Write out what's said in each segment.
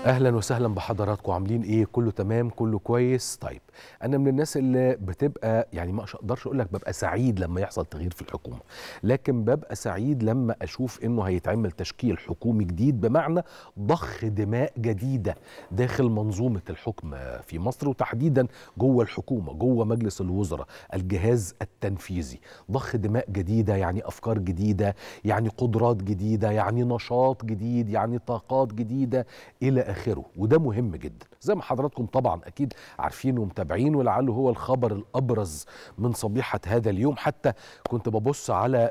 اهلا وسهلا بحضراتكم عاملين ايه كله تمام كله كويس طيب انا من الناس اللي بتبقى يعني ما اقدرش اقول لك ببقى سعيد لما يحصل تغيير في الحكومه لكن ببقى سعيد لما اشوف انه هيتعمل تشكيل حكومي جديد بمعنى ضخ دماء جديده داخل منظومه الحكم في مصر وتحديدا جوه الحكومه جوه مجلس الوزراء الجهاز التنفيذي ضخ دماء جديده يعني افكار جديده يعني قدرات جديده يعني نشاط جديد يعني طاقات جديده الى اخره وده مهم جدا زي ما حضراتكم طبعا اكيد عارفين ومتابعين ولعله هو الخبر الابرز من صبيحه هذا اليوم حتى كنت ببص على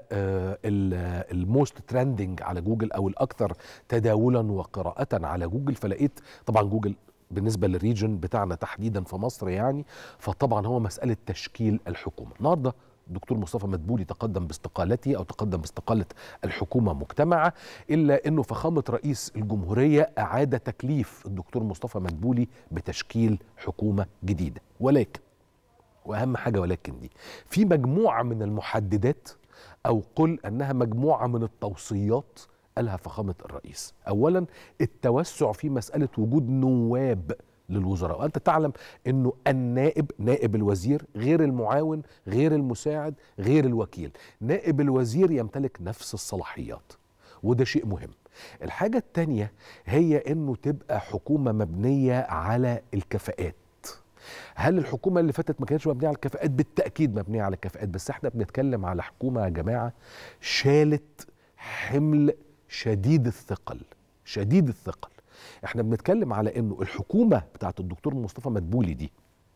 الموست ترندنج على جوجل او الاكثر تداولا وقراءه على جوجل فلقيت طبعا جوجل بالنسبه للريجن بتاعنا تحديدا في مصر يعني فطبعا هو مساله تشكيل الحكومه النهارده الدكتور مصطفى مدبولي تقدم باستقالته او تقدم باستقاله الحكومه مجتمعه الا انه فخامه رئيس الجمهوريه اعاد تكليف الدكتور مصطفى مدبولي بتشكيل حكومه جديده ولكن واهم حاجه ولكن دي في مجموعه من المحددات او قل انها مجموعه من التوصيات قالها فخامه الرئيس اولا التوسع في مساله وجود نواب للوزراء وانت تعلم انه النائب نائب الوزير غير المعاون غير المساعد غير الوكيل نائب الوزير يمتلك نفس الصلاحيات وده شيء مهم الحاجة التانية هي انه تبقى حكومة مبنية على الكفاءات هل الحكومة اللي فاتت ما كانتش مبنية على الكفاءات بالتأكيد مبنية على الكفاءات بس احنا بنتكلم على حكومة يا جماعة شالت حمل شديد الثقل شديد الثقل احنا بنتكلم على انه الحكومه بتاعت الدكتور مصطفى مدبولي دي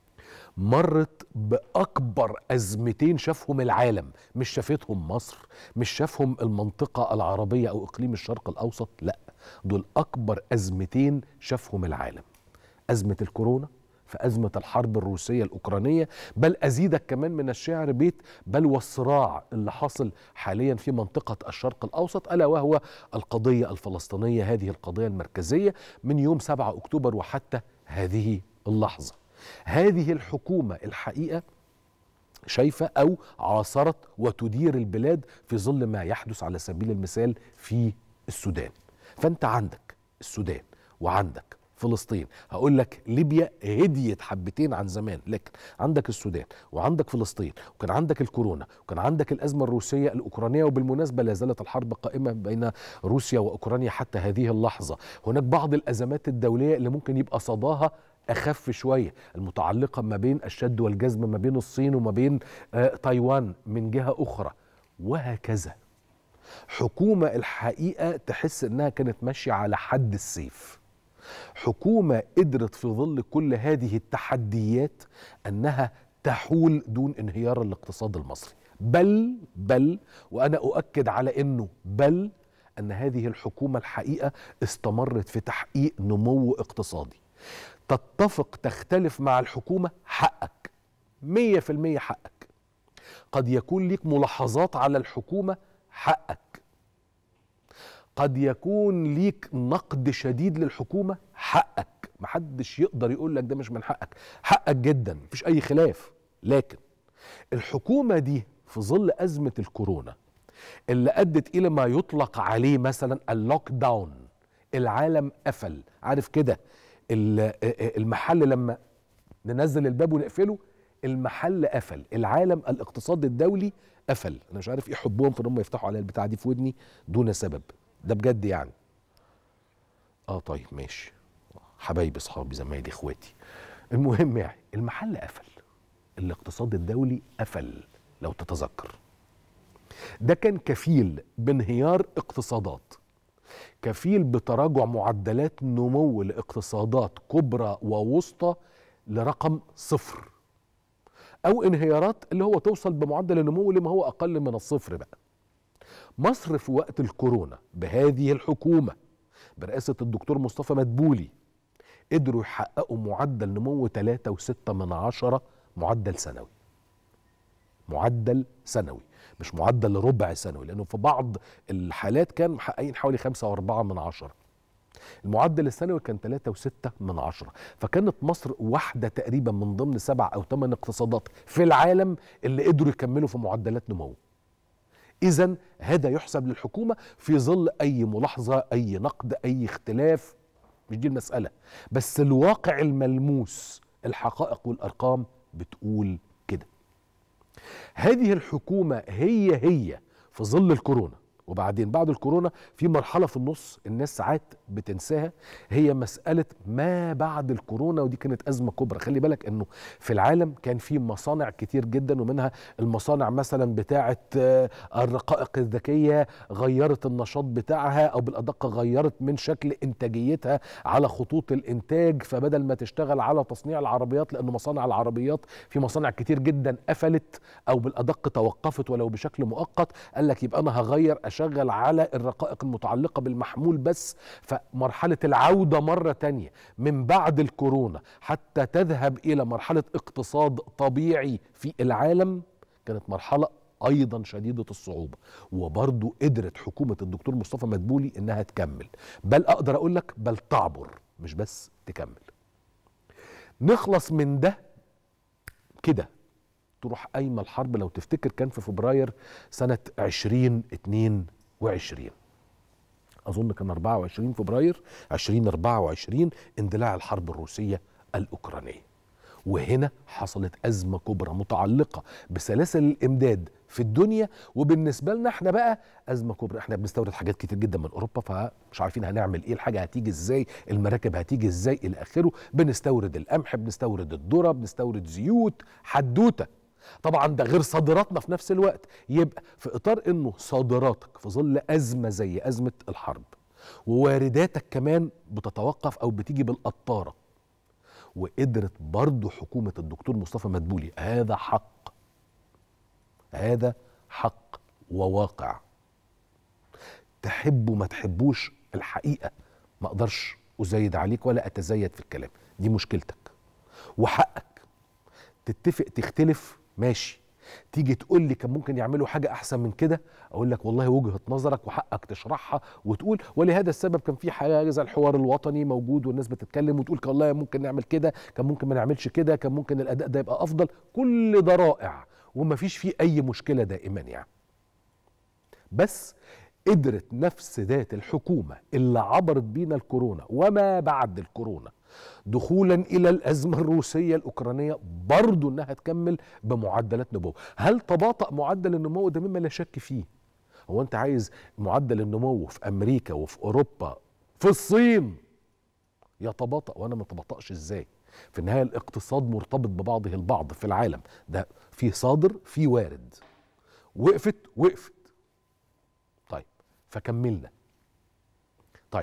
مرت باكبر ازمتين شافهم العالم مش شافتهم مصر مش شافهم المنطقه العربيه او اقليم الشرق الاوسط لا دول اكبر ازمتين شافهم العالم ازمه الكورونا في أزمة الحرب الروسية الأوكرانية بل أزيدك كمان من الشعر بيت بل والصراع اللي حاصل حاليا في منطقة الشرق الأوسط ألا وهو القضية الفلسطينية هذه القضية المركزية من يوم 7 أكتوبر وحتى هذه اللحظة هذه الحكومة الحقيقة شايفة أو عاصرت وتدير البلاد في ظل ما يحدث على سبيل المثال في السودان فأنت عندك السودان وعندك فلسطين هقول لك ليبيا هديت حبتين عن زمان لكن عندك السودان وعندك فلسطين وكان عندك الكورونا وكان عندك الأزمة الروسية الأوكرانية وبالمناسبة لا زالت الحرب قائمة بين روسيا وأوكرانيا حتى هذه اللحظة هناك بعض الأزمات الدولية اللي ممكن يبقى صداها أخف شوية المتعلقة ما بين الشد والجزم ما بين الصين وما بين آه تايوان من جهة أخرى وهكذا حكومة الحقيقة تحس إنها كانت ماشية على حد السيف حكومه قدرت في ظل كل هذه التحديات انها تحول دون انهيار الاقتصاد المصري بل بل وانا اؤكد على انه بل ان هذه الحكومه الحقيقه استمرت في تحقيق نمو اقتصادي تتفق تختلف مع الحكومه حقك مية في المية حقك قد يكون ليك ملاحظات على الحكومه حقك قد يكون ليك نقد شديد للحكومه حقك محدش يقدر يقول لك ده مش من حقك حقك جدا مفيش اي خلاف لكن الحكومه دي في ظل ازمه الكورونا اللي ادت الى ما يطلق عليه مثلا اللوك داون العالم قفل عارف كده المحل لما ننزل الباب ونقفله المحل قفل العالم الاقتصاد الدولي قفل انا مش عارف ايه حبهم في ان هم يفتحوا عليا البتاعه دي في ودني دون سبب ده بجد يعني اه طيب ماشي حبايبي اصحابي زمايلي اخواتي المهم يعني المحل قفل الاقتصاد الدولي قفل لو تتذكر ده كان كفيل بانهيار اقتصادات كفيل بتراجع معدلات نمو لاقتصادات كبرى ووسطى لرقم صفر او انهيارات اللي هو توصل بمعدل النمو لما هو اقل من الصفر بقى مصر في وقت الكورونا بهذه الحكومة برئاسة الدكتور مصطفى مدبولي قدروا يحققوا معدل نمو 3.6 من عشرة معدل سنوي معدل سنوي مش معدل ربع سنوي لأنه في بعض الحالات كان محققين حوالي 5.4 من عشرة المعدل السنوي كان 3.6 من عشرة فكانت مصر واحدة تقريبا من ضمن سبع أو ثمان اقتصادات في العالم اللي قدروا يكملوا في معدلات نمو إذا هذا يحسب للحكومة في ظل أي ملاحظة أي نقد أي اختلاف مش دي المساله بس الواقع الملموس الحقائق والارقام بتقول كده هذه الحكومه هي هي في ظل الكورونا وبعدين بعد الكورونا في مرحله في النص الناس ساعات بتنساها هي مساله ما بعد الكورونا ودي كانت ازمه كبرى خلي بالك انه في العالم كان في مصانع كتير جدا ومنها المصانع مثلا بتاعه الرقائق الذكيه غيرت النشاط بتاعها او بالادق غيرت من شكل انتاجيتها على خطوط الانتاج فبدل ما تشتغل على تصنيع العربيات لان مصانع العربيات في مصانع كتير جدا قفلت او بالادق توقفت ولو بشكل مؤقت قال لك يبقى انا هغير اشغل على الرقائق المتعلقه بالمحمول بس فمرحله العوده مره تانية من بعد الكورونا حتى تذهب الى مرحله اقتصاد طبيعي في العالم كانت مرحله ايضا شديده الصعوبه وبرضه قدرت حكومه الدكتور مصطفى مدبولي انها تكمل بل اقدر اقول لك بل تعبر مش بس تكمل نخلص من ده كده تروح قايمه الحرب لو تفتكر كان في فبراير سنه 2022 اظن كان 24 فبراير 2024 اندلاع الحرب الروسيه الاوكرانيه وهنا حصلت ازمه كبرى متعلقه بسلاسل الامداد في الدنيا وبالنسبه لنا احنا بقى ازمه كبرى احنا بنستورد حاجات كتير جدا من اوروبا فمش عارفين هنعمل ايه الحاجه هتيجي ازاي المراكب هتيجي ازاي الى اخره بنستورد القمح بنستورد الذره بنستورد زيوت حدوته طبعا ده غير صادراتنا في نفس الوقت يبقى في اطار انه صادراتك في ظل ازمه زي ازمه الحرب ووارداتك كمان بتتوقف او بتيجي بالقطاره وقدرت برضه حكومه الدكتور مصطفى مدبولي هذا حق هذا حق وواقع تحبوا ما تحبوش الحقيقه ما اقدرش ازايد عليك ولا اتزايد في الكلام دي مشكلتك وحقك تتفق تختلف ماشي تيجي تقول لي كان ممكن يعملوا حاجه احسن من كده اقول لك والله وجهه نظرك وحقك تشرحها وتقول ولهذا السبب كان في حاجه زي الحوار الوطني موجود والناس بتتكلم وتقول والله ممكن نعمل كده كان ممكن ما نعملش كده كان ممكن الاداء ده يبقى افضل كل ده رائع وما فيش فيه اي مشكله دائما يعني بس قدرت نفس ذات الحكومه اللي عبرت بينا الكورونا وما بعد الكورونا دخولا الى الازمه الروسيه الاوكرانيه برضو انها تكمل بمعدلات نمو هل تباطا معدل النمو ده مما لا شك فيه هو انت عايز معدل النمو في امريكا وفي اوروبا في الصين يتباطا وانا ما تباطاش ازاي في النهايه الاقتصاد مرتبط ببعضه البعض في العالم ده في صادر في وارد وقفت وقفت طيب فكملنا طيب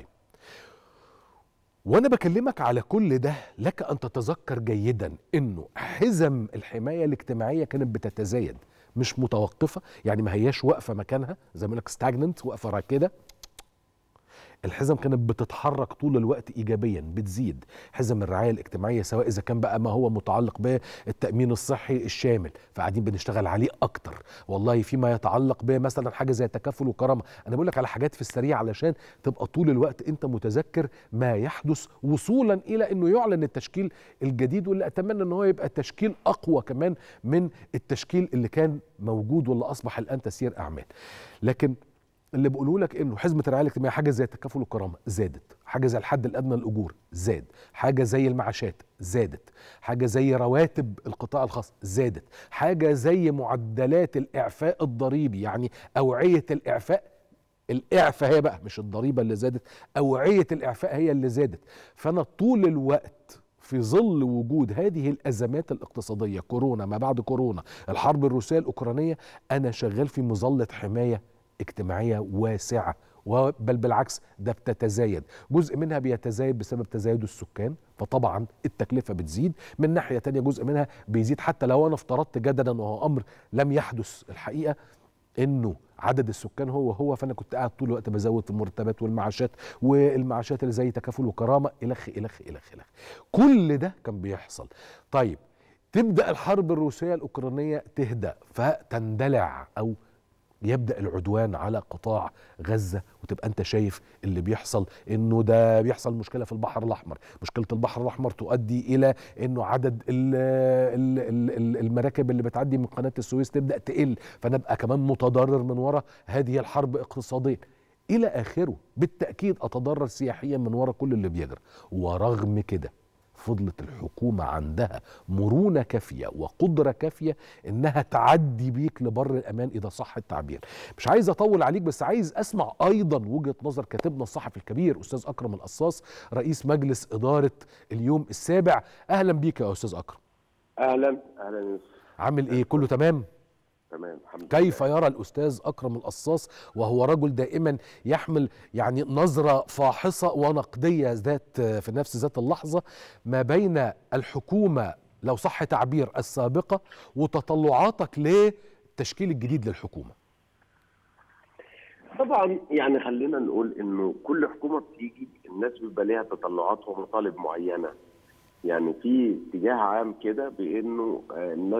وانا بكلمك على كل ده لك ان تتذكر جيدا انه حزم الحمايه الاجتماعيه كانت بتتزايد مش متوقفه يعني ما هياش واقفه مكانها زي ما لك ستاجننت واقفه راكده الحزم كانت بتتحرك طول الوقت ايجابيا بتزيد حزم الرعايه الاجتماعيه سواء اذا كان بقى ما هو متعلق بالتامين الصحي الشامل فقاعدين بنشتغل عليه اكتر والله فيما يتعلق بمثلا حاجه زي تكافل وكرامه انا بقول لك على حاجات في السريع علشان تبقى طول الوقت انت متذكر ما يحدث وصولا الى انه يعلن التشكيل الجديد واللي اتمنى ان هو يبقى تشكيل اقوى كمان من التشكيل اللي كان موجود واللي اصبح الان تسيير اعمال لكن اللي بقوله لك انه حزمه الرعايه الاجتماعيه حاجه زي التكافل والكرامه زادت حاجه زي الحد الادنى للاجور زاد حاجه زي المعاشات زادت حاجه زي رواتب القطاع الخاص زادت حاجه زي معدلات الاعفاء الضريبي يعني اوعيه الاعفاء الاعفاء هي بقى مش الضريبه اللي زادت اوعيه الاعفاء هي اللي زادت فانا طول الوقت في ظل وجود هذه الازمات الاقتصاديه كورونا ما بعد كورونا الحرب الروسيه الاوكرانيه انا شغال في مظله حمايه اجتماعيه واسعه بل بالعكس ده بتتزايد جزء منها بيتزايد بسبب تزايد السكان فطبعا التكلفه بتزيد من ناحيه تانية جزء منها بيزيد حتى لو انا افترضت جدلا وهو امر لم يحدث الحقيقه انه عدد السكان هو هو فانا كنت قاعد طول الوقت بزود في المرتبات والمعاشات والمعاشات اللي زي تكافل وكرامه الخ الخ الخ الخ كل ده كان بيحصل طيب تبدا الحرب الروسيه الاوكرانيه تهدأ فتندلع او يبدا العدوان على قطاع غزه وتبقى انت شايف اللي بيحصل انه ده بيحصل مشكله في البحر الاحمر مشكله البحر الاحمر تؤدي الى انه عدد ال ال ال المراكب اللي بتعدي من قناه السويس تبدا تقل فنبقى كمان متضرر من وراء هذه الحرب اقتصاديا الى اخره بالتاكيد اتضرر سياحيا من وراء كل اللي بيجرى ورغم كده فضلت الحكومة عندها مرونة كافية وقدرة كافية إنها تعدي بيك لبر الأمان إذا صح التعبير مش عايز أطول عليك بس عايز أسمع أيضا وجهة نظر كاتبنا الصحفي الكبير أستاذ أكرم القصاص رئيس مجلس إدارة اليوم السابع أهلا بيك يا أستاذ أكرم اهلا اهلا يوسف عامل إيه كله تمام؟ تمام الحمد كيف يرى الأستاذ أكرم القصاص وهو رجل دائما يحمل يعني نظرة فاحصة ونقدية ذات في نفس ذات اللحظة ما بين الحكومة لو صح تعبير السابقة وتطلعاتك للتشكيل الجديد للحكومة طبعا يعني خلينا نقول انه كل حكومه بتيجي الناس بيبقى ليها تطلعات ومطالب معينه يعني في اتجاه عام كده بانه آه، الناس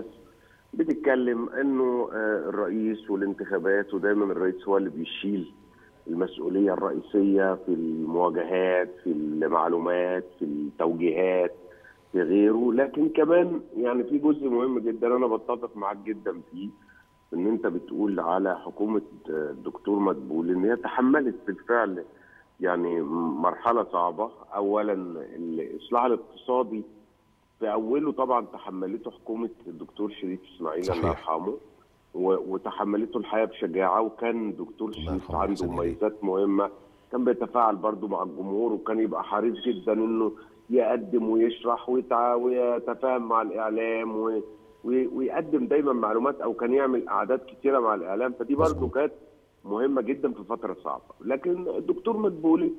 بتتكلم انه آه، الرئيس والانتخابات ودايما الرئيس هو اللي بيشيل المسؤوليه الرئيسيه في المواجهات في المعلومات في التوجيهات في غيره لكن كمان يعني في جزء مهم جدا انا بتفق معاك جدا فيه ان انت بتقول على حكومه آه، الدكتور مدبول ان هي تحملت بالفعل يعني مرحله صعبه اولا الاصلاح الاقتصادي في اوله طبعا تحملته حكومه الدكتور شريف اسماعيل صحيح. الله يرحمه و- وتحملته الحياه بشجاعه وكان دكتور الله شريف يرحمه عنده ويحسن إليه. مميزات مهمه كان بيتفاعل برضه مع الجمهور وكان يبقى حريص جدا انه يقدم ويشرح ويتع- ويتفاهم مع الاعلام و... و- ويقدم دايما معلومات او كان يعمل قعدات كتيره مع الاعلام فدي برضه مظبوط. كانت مهمه جدا في فتره صعبه لكن الدكتور مدبولي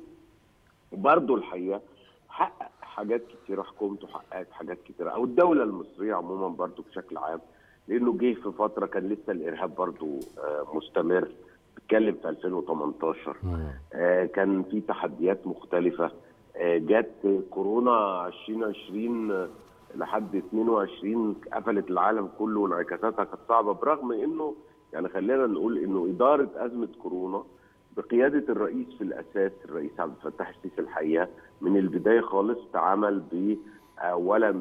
برضه الحقيقه حقق حاجات كتيره حكومته حققت حاجات كتيره او الدوله المصريه عموما برضه بشكل عام لانه جه في فتره كان لسه الارهاب برضه آه، مستمر بتكلم في 2018 آه، كان في تحديات مختلفه آه، جت كورونا 2020 آه، لحد 22 قفلت العالم كله وانعكاساتها كانت صعبه برغم انه يعني خلينا نقول انه اداره ازمه كورونا بقياده الرئيس في الاساس الرئيس عبد الفتاح السيسي الحقيقه من البدايه خالص تعامل ب اولا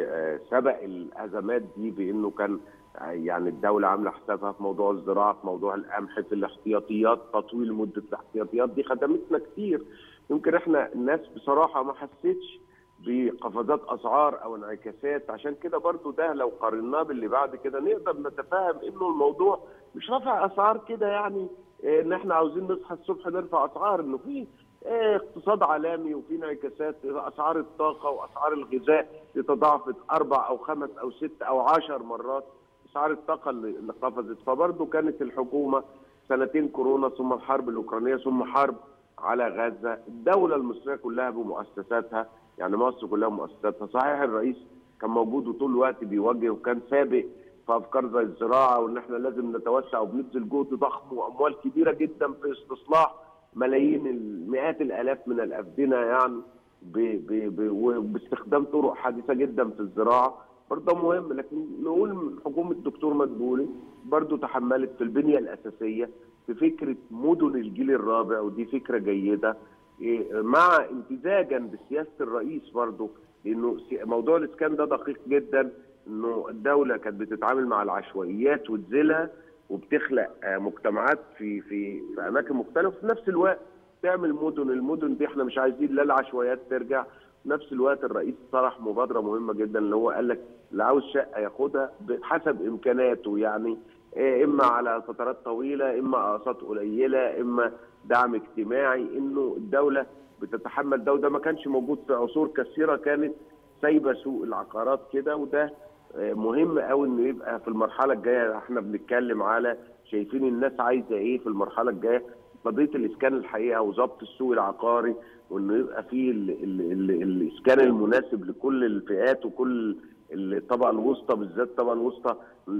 بسبق الازمات دي بانه كان آه، يعني الدوله عامله حسابها في موضوع الزراعه في موضوع القمح في الاحتياطيات تطويل مده الاحتياطيات دي خدمتنا كتير يمكن احنا الناس بصراحه ما حسيتش بقفزات اسعار او انعكاسات عشان كده برضو ده لو قارناه باللي بعد كده نقدر نتفاهم انه الموضوع مش رفع اسعار كده يعني إيه، ان احنا عاوزين نصحى الصبح نرفع اسعار انه في إيه، اقتصاد عالمي وفي انعكاسات اسعار الطاقه واسعار الغذاء تضاعفت اربع او خمس او ست او عشر مرات اسعار الطاقه اللي اللي قفزت فبرضه كانت الحكومه سنتين كورونا ثم الحرب الاوكرانيه ثم حرب على غزه الدوله المصريه كلها بمؤسساتها يعني مصر كلها مؤسساتها صحيح الرئيس كان موجود وطول الوقت بيوجه وكان سابق في افكار زي الزراعه وان احنا لازم نتوسع وبنبذل جهد ضخم واموال كبيره جدا في استصلاح ملايين المئات الالاف من الافدنه يعني ب ب ب وباستخدام طرق حديثه جدا في الزراعه برضه مهم لكن نقول حكومه الدكتور مدبولي برضه تحملت في البنيه الاساسيه في فكره مدن الجيل الرابع ودي فكره جيده إيه، مع امتزاجا بسياسه الرئيس برضه لانه سي- موضوع الاسكان ده دقيق جدا انه الدوله كانت بتتعامل مع العشوائيات وتزيلها وبتخلق آه، مجتمعات في في في اماكن مختلفه وفي نفس الوقت تعمل مدن المدن دي احنا مش عايزين لا العشوائيات ترجع في نفس الوقت الرئيس طرح مبادره مهمه جدا اللي هو قال لك اللي عاوز شقه ياخدها بحسب امكاناته يعني إيه، اما على فترات طويله اما اقساط قليله اما دعم اجتماعي انه الدوله بتتحمل ده وده ما كانش موجود في عصور كثيره كانت سايبه سوق العقارات كده وده آه، مهم قوي انه يبقى في المرحله الجايه احنا بنتكلم على شايفين الناس عايزه ايه في المرحله الجايه قضيه الاسكان الحقيقه وضبط السوق العقاري وانه يبقى فيه ال ال ال الاسكان المناسب لكل الفئات وكل الطبقه الوسطى بالذات الطبقه الوسطى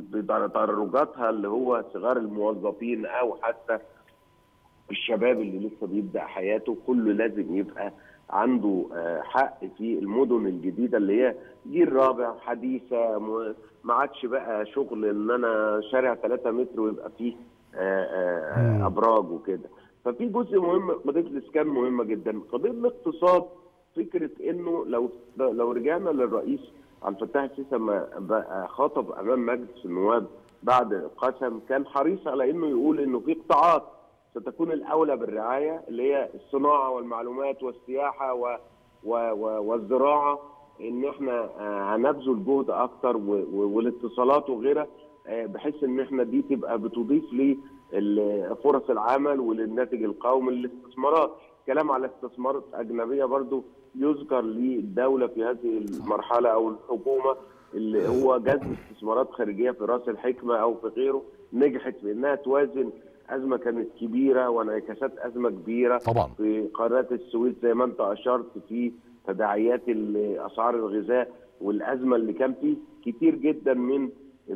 بتدرجاتها اللي هو صغار الموظفين او حتى الشباب اللي لسه بيبدا حياته كله لازم يبقى عنده آه، حق في المدن الجديده اللي هي جيل رابع حديثه م- ما عادش بقى شغل ان انا شارع 3 متر ويبقى فيه آه، آه، مم. ابراج وكده ففي جزء مهم قضيه الاسكان مهمه جدا قضيه الاقتصاد فكره انه لو لو رجعنا للرئيس عبد الفتاح السيسي لما بقى خاطب امام مجلس النواب بعد القسم كان حريص على انه يقول انه في قطاعات ستكون الاولى بالرعايه اللي هي الصناعه والمعلومات والسياحه و و و والزراعه ان احنا آه، هنبذل جهد اكتر و- و- والاتصالات وغيرها آه، بحيث ان احنا دي تبقى بتضيف لفرص العمل وللناتج القومي للاستثمارات كلام على استثمارات اجنبيه برضو يذكر للدوله في هذه المرحله او الحكومه اللي هو جذب استثمارات خارجيه في راس الحكمه او في غيره نجحت في انها توازن ازمه كانت كبيره وانعكاسات ازمه كبيره طبعا في قناه السويس زي ما انت اشرت في تداعيات ال- اسعار الغذاء والازمه اللي كان فيه كتير جدا من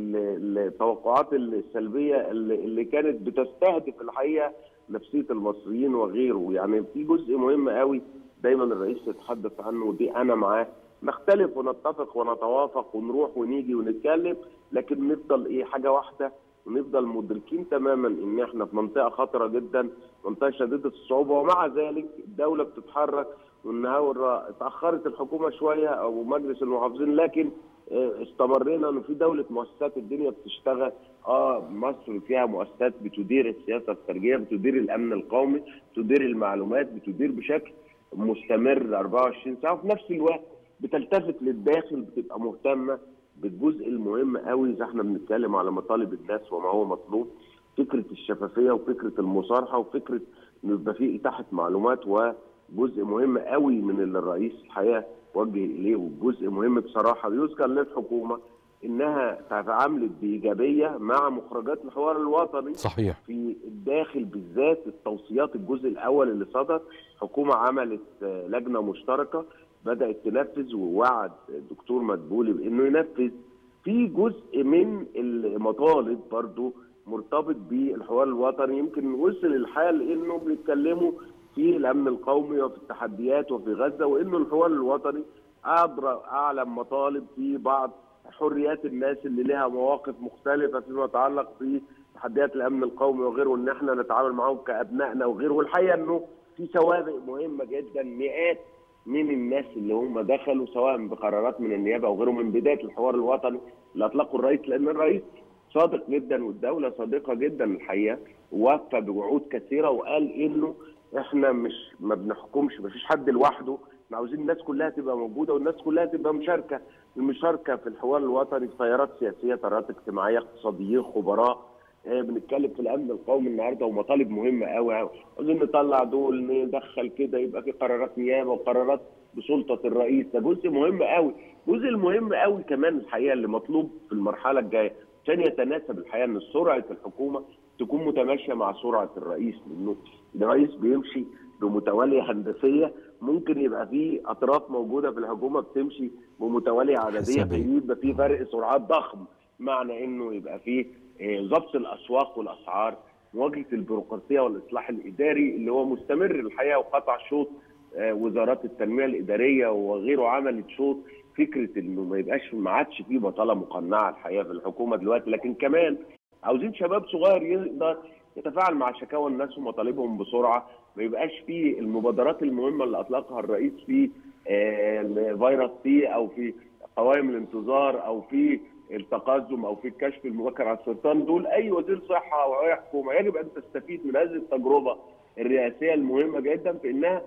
ال- التوقعات السلبيه اللي اللي كانت بتستهدف الحقيقه نفسيه المصريين وغيره يعني في جزء مهم قوي دايما الرئيس يتحدث عنه ودي انا معاه نختلف ونتفق ونتوافق ونروح ونيجي ونتكلم لكن نفضل ايه حاجه واحده ونفضل مدركين تماما ان احنا في منطقه خطره جدا منطقه شديده الصعوبه ومع ذلك الدوله بتتحرك والنهارده اتاخرت الحكومه شويه او مجلس المحافظين لكن آه، استمرينا انه في دوله مؤسسات الدنيا بتشتغل اه مصر فيها مؤسسات بتدير السياسه الخارجيه بتدير الامن القومي بتدير المعلومات بتدير بشكل مستمر 24 ساعه وفي نفس الوقت بتلتفت للداخل بتبقى مهتمه بالجزء المهم قوي اذا احنا بنتكلم على مطالب الناس وما هو مطلوب فكره الشفافيه وفكره المصارحه وفكره انه يبقى في اتاحه معلومات وجزء مهم قوي من اللي الرئيس الحقيقه وجه اليه وجزء مهم بصراحه يذكر للحكومه انها تعاملت بايجابيه مع مخرجات الحوار الوطني صحيح في الداخل بالذات التوصيات الجزء الاول اللي صدر حكومه عملت آه، لجنه مشتركه بدات تنفذ ووعد الدكتور مدبولي بانه ينفذ في جزء من المطالب برضو مرتبط بالحوار الوطني يمكن وصل الحال انه بيتكلموا في الامن القومي وفي التحديات وفي غزه وانه الحوار الوطني أبرى اعلم مطالب في بعض حريات الناس اللي لها مواقف مختلفه فيما يتعلق في تحديات الامن القومي وغيره ان احنا نتعامل معاهم كابنائنا وغيره والحقيقه انه في سوابق مهمه جدا مئات من الناس اللي هم دخلوا سواء بقرارات من النيابه او غيره من بدايه الحوار الوطني اللي اطلقه الرئيس لان الرئيس صادق جدا والدوله صادقه جدا الحقيقه ووفى بوعود كثيره وقال انه احنا مش ما بنحكمش ما فيش حد لوحده احنا عاوزين الناس كلها تبقى موجوده والناس كلها تبقى مشاركه المشاركه في الحوار الوطني في تيارات سياسيه تيارات اجتماعيه اقتصاديين خبراء آه، بنتكلم في الامن القومي النهارده ومطالب مهمه قوي قوي عاوزين نطلع دول ندخل كده يبقى في قرارات نيابه وقرارات بسلطه الرئيس ده جزء مهم قوي الجزء المهم قوي كمان الحقيقه اللي مطلوب في المرحله الجايه عشان يتناسب الحقيقه ان سرعه الحكومه تكون متماشيه مع سرعه الرئيس لانه الرئيس بيمشي بمتواليه هندسيه ممكن يبقى في اطراف موجوده في الحكومه بتمشي بمتواليه عدديه حسابية. فيبقى في فرق سرعات ضخم معنى انه يبقى في آه، ضبط الاسواق والاسعار مواجهه البيروقراطيه والاصلاح الاداري اللي هو مستمر الحقيقه وقطع شوط آه، وزارات التنميه الاداريه وغيره عملت شوط فكره انه ما يبقاش ما عادش فيه بطاله مقنعه الحقيقه في الحكومه دلوقتي لكن كمان عاوزين شباب صغير يقدر يتفاعل مع شكاوى الناس ومطالبهم بسرعه ما يبقاش في المبادرات المهمه اللي اطلقها الرئيس في آه، الفيروس سي او في قوائم الانتظار او في التقدم او في الكشف المبكر على السرطان دول اي وزير صحه او اي حكومه يجب ان تستفيد من هذه التجربه الرئاسيه المهمه جدا في انها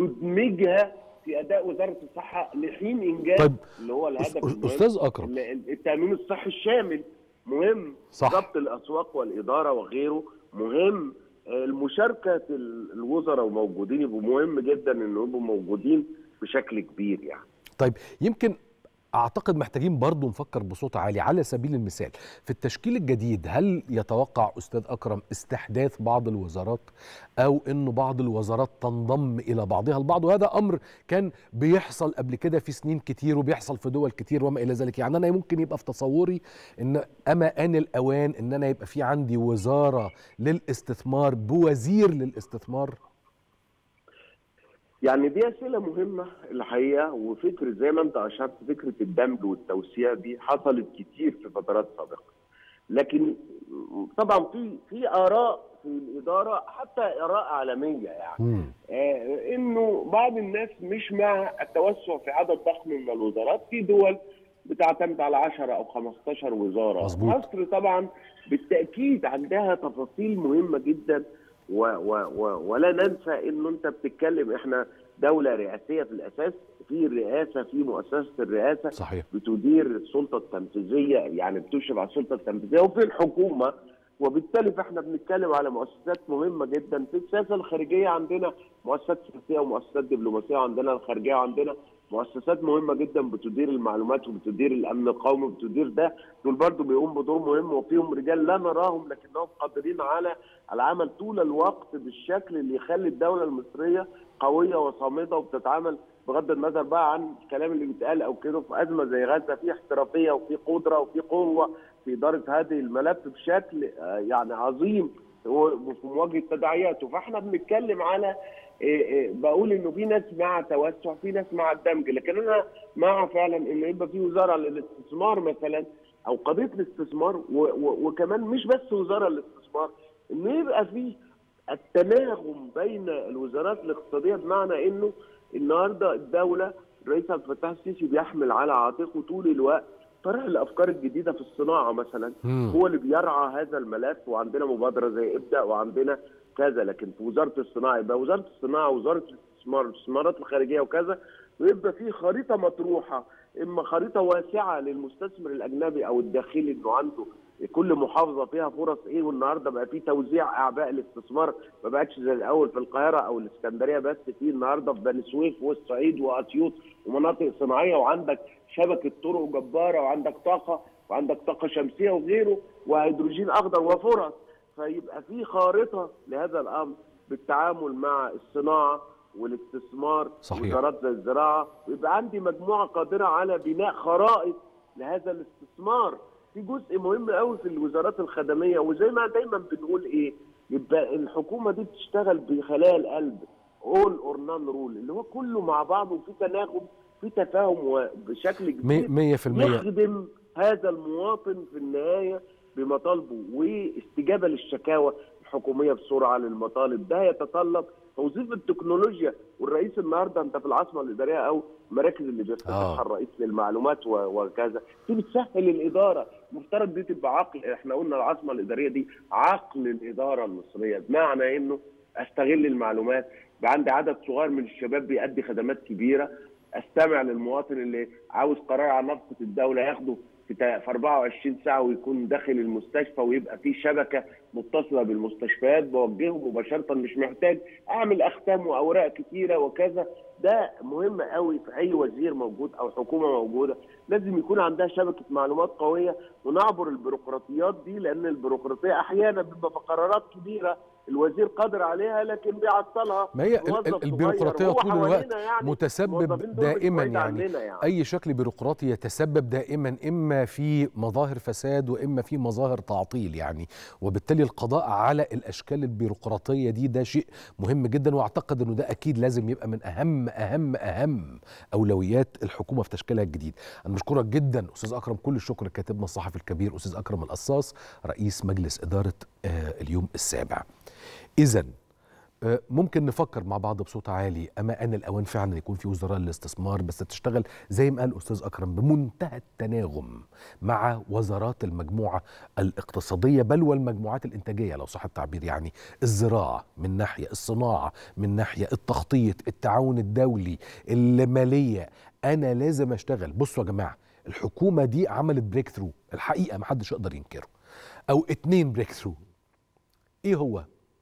تدمجها في اداء وزاره الصحه لحين انجاز طيب، اللي هو الهدف أس- المهم استاذ اكرم ال- التامين الصحي الشامل مهم صح. ضبط الاسواق والاداره وغيره مهم آه، المشاركه ال- الوزراء وموجودين يبقوا مهم جدا انه يبقوا موجودين بشكل كبير يعني طيب يمكن اعتقد محتاجين برضو نفكر بصوت عالي على سبيل المثال في التشكيل الجديد هل يتوقع استاذ اكرم استحداث بعض الوزارات او انه بعض الوزارات تنضم الى بعضها البعض وهذا امر كان بيحصل قبل كده في سنين كتير وبيحصل في دول كتير وما الى ذلك يعني انا ممكن يبقى في تصوري ان اما ان الاوان ان انا يبقى في عندي وزاره للاستثمار بوزير للاستثمار يعني دي اسئله مهمه الحقيقه وفكره زي ما انت اشرت فكره الدمج والتوسيع دي حصلت كتير في فترات سابقه لكن طبعا في في اراء في الاداره حتى اراء عالميه يعني مم. آه، انه بعض الناس مش مع التوسع في عدد ضخم من الوزارات في دول بتعتمد على 10 او 15 وزاره مظبوط. مصر طبعا بالتاكيد عندها تفاصيل مهمه جدا و و و ولا ننسى انه انت بتتكلم احنا دوله رئاسيه في الاساس في الرئاسه في مؤسسه الرئاسه صحيح بتدير السلطه التنفيذيه يعني بتشرف على السلطه التنفيذيه وفي الحكومه وبالتالي فاحنا بنتكلم على مؤسسات مهمه جدا في السياسه الخارجيه عندنا مؤسسات سياسيه ومؤسسات دبلوماسيه وعندنا الخارجيه وعندنا مؤسسات مهمه جدا بتدير المعلومات وبتدير الامن القومي وبتدير ده دول برضه بيقوم بدور مهم وفيهم رجال لا نراهم لكنهم قادرين على العمل طول الوقت بالشكل اللي يخلي الدوله المصريه قويه وصامده وبتتعامل بغض النظر بقى عن الكلام اللي بيتقال او كده في ازمه زي غزه في احترافيه وفي قدره وفي قوه في اداره هذه الملف بشكل يعني عظيم وفي مواجهه تداعياته فاحنا بنتكلم على بقول انه في ناس مع توسع في ناس مع الدمج لكن انا مع فعلا ان يبقى في وزاره للاستثمار مثلا او قضيه الاستثمار وكمان مش بس وزاره للاستثمار ان يبقى في التناغم بين الوزارات الاقتصاديه بمعنى انه النهارده الدوله الرئيس عبد الفتاح السيسي بيحمل على عاتقه طول الوقت طرح الافكار الجديده في الصناعه مثلا مم. هو اللي بيرعى هذا الملف وعندنا مبادره زي ابدا وعندنا كذا لكن في وزاره الصناعه يبقى وزاره الصناعه وزاره الاستثمار الاستثمارات الخارجيه وكذا ويبقى في خريطه مطروحه اما خريطه واسعه للمستثمر الاجنبي او الداخلي انه عنده كل محافظه فيها فرص ايه والنهارده بقى في توزيع اعباء الاستثمار ما بقتش زي الاول في القاهره او الاسكندريه بس في النهارده في بني سويف والصعيد واسيوط ومناطق صناعيه وعندك شبكه طرق جباره وعندك طاقه وعندك طاقه شمسيه وغيره وهيدروجين اخضر وفرص فيبقى في خارطه لهذا الامر بالتعامل مع الصناعه والاستثمار صحيح. وزارات زي الزراعه ويبقى عندي مجموعه قادره على بناء خرائط لهذا الاستثمار في جزء مهم قوي في الوزارات الخدميه وزي ما دايما بنقول ايه يبقى الحكومه دي بتشتغل بخلايا القلب اول اور نان رول اللي هو كله مع بعضه وفي تناغم في تفاهم بشكل كبير مية في المية يخدم هذا المواطن في النهايه بمطالبه واستجابه للشكاوى الحكوميه بسرعه للمطالب ده يتطلب توظيف التكنولوجيا والرئيس النهارده انت في العاصمه الاداريه او المراكز اللي بيفتتحها آه. الرئيس للمعلومات و- وكذا دي بتسهل الاداره مفترض دي تبقى عقل احنا قلنا العاصمه الاداريه دي عقل الاداره المصريه بمعنى انه استغل المعلومات يبقى عندي عدد صغير من الشباب بيأدي خدمات كبيره استمع للمواطن اللي عاوز قرار عن نفقه الدوله ياخده في تا- في 24 ساعه ويكون داخل المستشفى ويبقى في شبكه متصله بالمستشفيات بوجهه مباشره مش محتاج اعمل اختام واوراق كتيره وكذا ده مهم قوي في اي وزير موجود او حكومه موجوده لازم يكون عندها شبكه معلومات قويه ونعبر البيروقراطيات دي لان البيروقراطيه احيانا بيبقى في قرارات كبيره الوزير قادر عليها لكن بيعطلها ما هي ال- موظف ال- صغير. البيروقراطيه وهو طول الوقت حوالينا يعني متسبب الموظفين دول مش دائما بعيد يعني عننا يعني. اي شكل بيروقراطي يتسبب دائما اما في مظاهر فساد واما في مظاهر تعطيل يعني وبالتالي القضاء على الاشكال البيروقراطيه دي ده شيء مهم جدا واعتقد انه ده اكيد لازم يبقى من اهم اهم اهم اولويات الحكومه في تشكيلها الجديد انا بشكرك جدا استاذ اكرم كل الشكر كاتبنا الصحفي الكبير استاذ اكرم القصاص رئيس مجلس اداره آه، اليوم السابع اذا آه، ممكن نفكر مع بعض بصوت عالي اما ان الاوان فعلا يكون في وزراء للاستثمار بس تشتغل زي ما قال استاذ اكرم بمنتهى التناغم مع وزارات المجموعه الاقتصاديه بل والمجموعات الانتاجيه لو صح التعبير يعني الزراعه من ناحيه الصناعه من ناحيه التخطيط التعاون الدولي الماليه انا لازم اشتغل بصوا يا جماعه الحكومه دي عملت بريك ثرو الحقيقه محدش يقدر ينكره او اتنين بريك ثرو ايه هو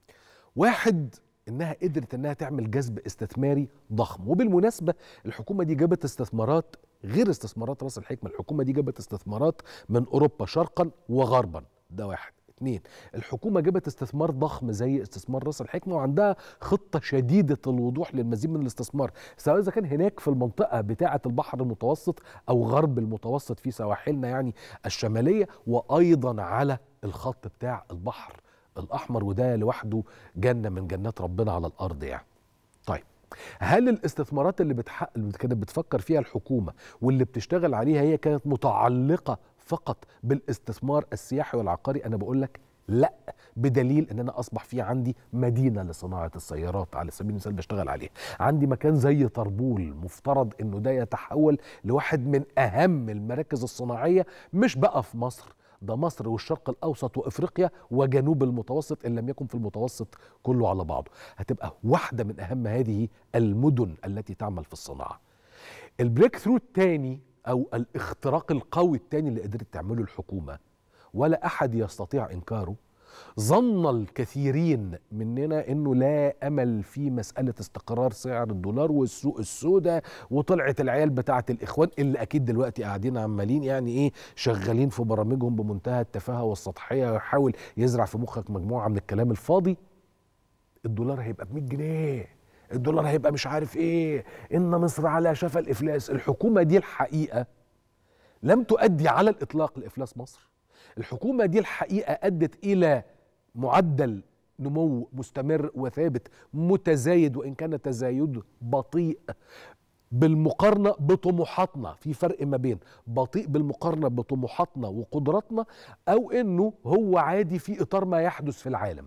واحد انها قدرت انها تعمل جذب استثماري ضخم وبالمناسبه الحكومه دي جابت استثمارات غير استثمارات راس الحكمه الحكومه دي جابت استثمارات من اوروبا شرقا وغربا ده واحد اتنين الحكومة جابت استثمار ضخم زي استثمار راس الحكمة وعندها خطة شديدة الوضوح للمزيد من الاستثمار سواء إذا كان هناك في المنطقة بتاعة البحر المتوسط أو غرب المتوسط في سواحلنا يعني الشمالية وأيضا على الخط بتاع البحر الأحمر وده لوحده جنة من جنات ربنا على الأرض يعني طيب هل الاستثمارات اللي بتحقق اللي كانت بتفكر فيها الحكومه واللي بتشتغل عليها هي كانت متعلقه فقط بالاستثمار السياحي والعقاري انا بقول لك لا بدليل ان انا اصبح في عندي مدينه لصناعه السيارات على سبيل المثال بشتغل عليها عندي مكان زي طربول مفترض انه ده يتحول لواحد من اهم المراكز الصناعيه مش بقى في مصر ده مصر والشرق الاوسط وافريقيا وجنوب المتوسط ان لم يكن في المتوسط كله على بعضه هتبقى واحده من اهم هذه المدن التي تعمل في الصناعه البريك ثرو الثاني او الاختراق القوي الثاني اللي قدرت تعمله الحكومه ولا احد يستطيع انكاره ظن الكثيرين مننا انه لا امل في مساله استقرار سعر الدولار والسوق السوداء وطلعت العيال بتاعه الاخوان اللي اكيد دلوقتي قاعدين عمالين يعني ايه شغالين في برامجهم بمنتهى التفاهه والسطحيه ويحاول يزرع في مخك مجموعه من الكلام الفاضي الدولار هيبقى ب 100 جنيه الدولار هيبقى مش عارف ايه ان مصر على شفا الافلاس الحكومه دي الحقيقه لم تؤدي على الاطلاق لافلاس مصر الحكومه دي الحقيقه ادت الى معدل نمو مستمر وثابت متزايد وان كان تزايد بطيء بالمقارنه بطموحاتنا في فرق ما بين بطيء بالمقارنه بطموحاتنا وقدراتنا او انه هو عادي في اطار ما يحدث في العالم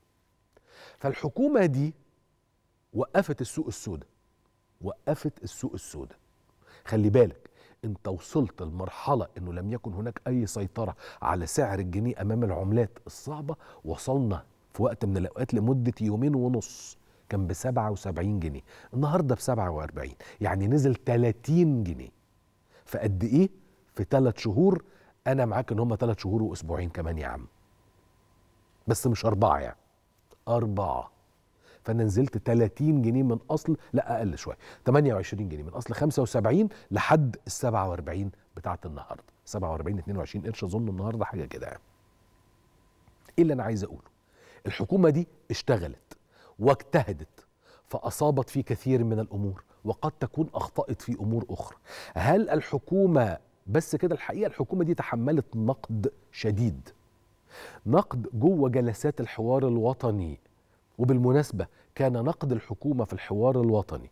فالحكومه دي وقفت السوق السوداء وقفت السوق السوداء خلي بالك انت وصلت لمرحله انه لم يكن هناك اي سيطره على سعر الجنيه امام العملات الصعبه وصلنا في وقت من الاوقات لمده يومين ونص كان ب 77 جنيه النهارده ب 47 يعني نزل 30 جنيه فقد ايه في ثلاث شهور انا معاك ان هم ثلاث شهور واسبوعين كمان يا عم بس مش اربعه يعني اربعه فانا نزلت 30 جنيه من اصل لا اقل شويه 28 جنيه من اصل 75 لحد ال 47 بتاعه النهارده 47 22 قرش اظن النهارده حاجه كده يعني ايه اللي انا عايز اقوله الحكومه دي اشتغلت واجتهدت فاصابت في كثير من الامور وقد تكون اخطات في امور اخرى هل الحكومه بس كده الحقيقه الحكومه دي تحملت نقد شديد نقد جوه جلسات الحوار الوطني وبالمناسبة كان نقد الحكومة في الحوار الوطني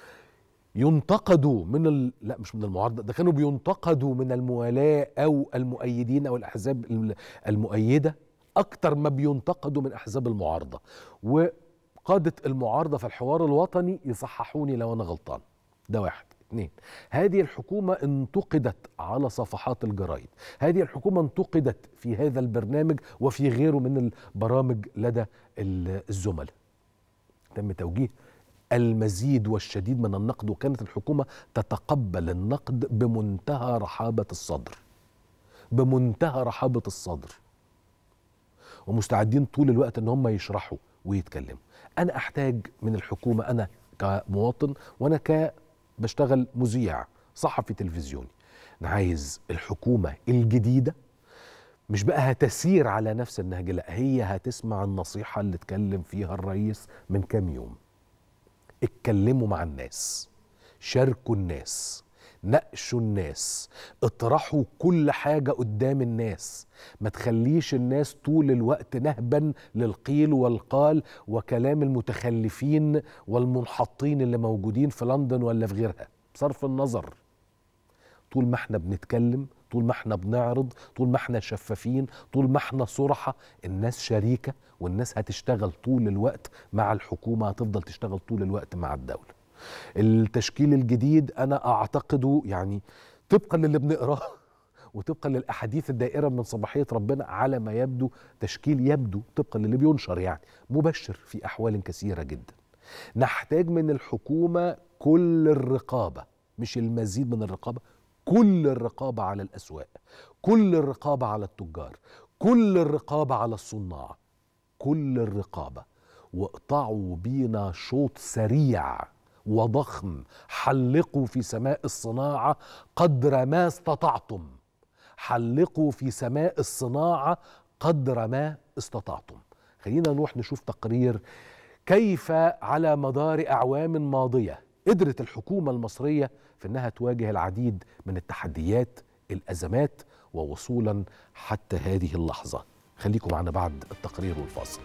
ينتقدوا من ال... لا مش من المعارضة ده كانوا بينتقدوا من الموالاة أو المؤيدين أو الأحزاب المؤيدة أكتر ما بينتقدوا من أحزاب المعارضة وقادة المعارضة في الحوار الوطني يصححوني لو أنا غلطان ده واحد اثنين هذه الحكومة انتقدت على صفحات الجرايد هذه الحكومة انتقدت في هذا البرنامج وفي غيره من البرامج لدى الزملاء تم توجيه المزيد والشديد من النقد وكانت الحكومة تتقبل النقد بمنتهى رحابة الصدر بمنتهى رحابة الصدر ومستعدين طول الوقت ان هم يشرحوا ويتكلموا انا احتاج من الحكومة انا كمواطن وانا ك بشتغل مذيع صحفي تلفزيوني انا عايز الحكومه الجديده مش بقى هتسير على نفس النهج لا هي هتسمع النصيحه اللي اتكلم فيها الرئيس من كام يوم اتكلموا مع الناس شاركوا الناس ناقشوا الناس اطرحوا كل حاجة قدام الناس ما تخليش الناس طول الوقت نهبا للقيل والقال وكلام المتخلفين والمنحطين اللي موجودين في لندن ولا في غيرها بصرف النظر طول ما احنا بنتكلم طول ما احنا بنعرض طول ما احنا شفافين طول ما احنا صرحة الناس شريكة والناس هتشتغل طول الوقت مع الحكومة هتفضل تشتغل طول الوقت مع الدولة التشكيل الجديد انا اعتقده يعني طبقا للي بنقراه وطبقا للاحاديث الدائره من صباحيه ربنا على ما يبدو تشكيل يبدو طبقا للي بينشر يعني مبشر في احوال كثيره جدا نحتاج من الحكومه كل الرقابه مش المزيد من الرقابه كل الرقابه على الاسواق كل الرقابه على التجار كل الرقابه على الصناع كل الرقابه واقطعوا بينا شوط سريع وضخم حلقوا في سماء الصناعه قدر ما استطعتم حلقوا في سماء الصناعه قدر ما استطعتم خلينا نروح نشوف تقرير كيف على مدار اعوام ماضيه قدرت الحكومه المصريه في انها تواجه العديد من التحديات الازمات ووصولا حتى هذه اللحظه خليكم معنا بعد التقرير والفاصل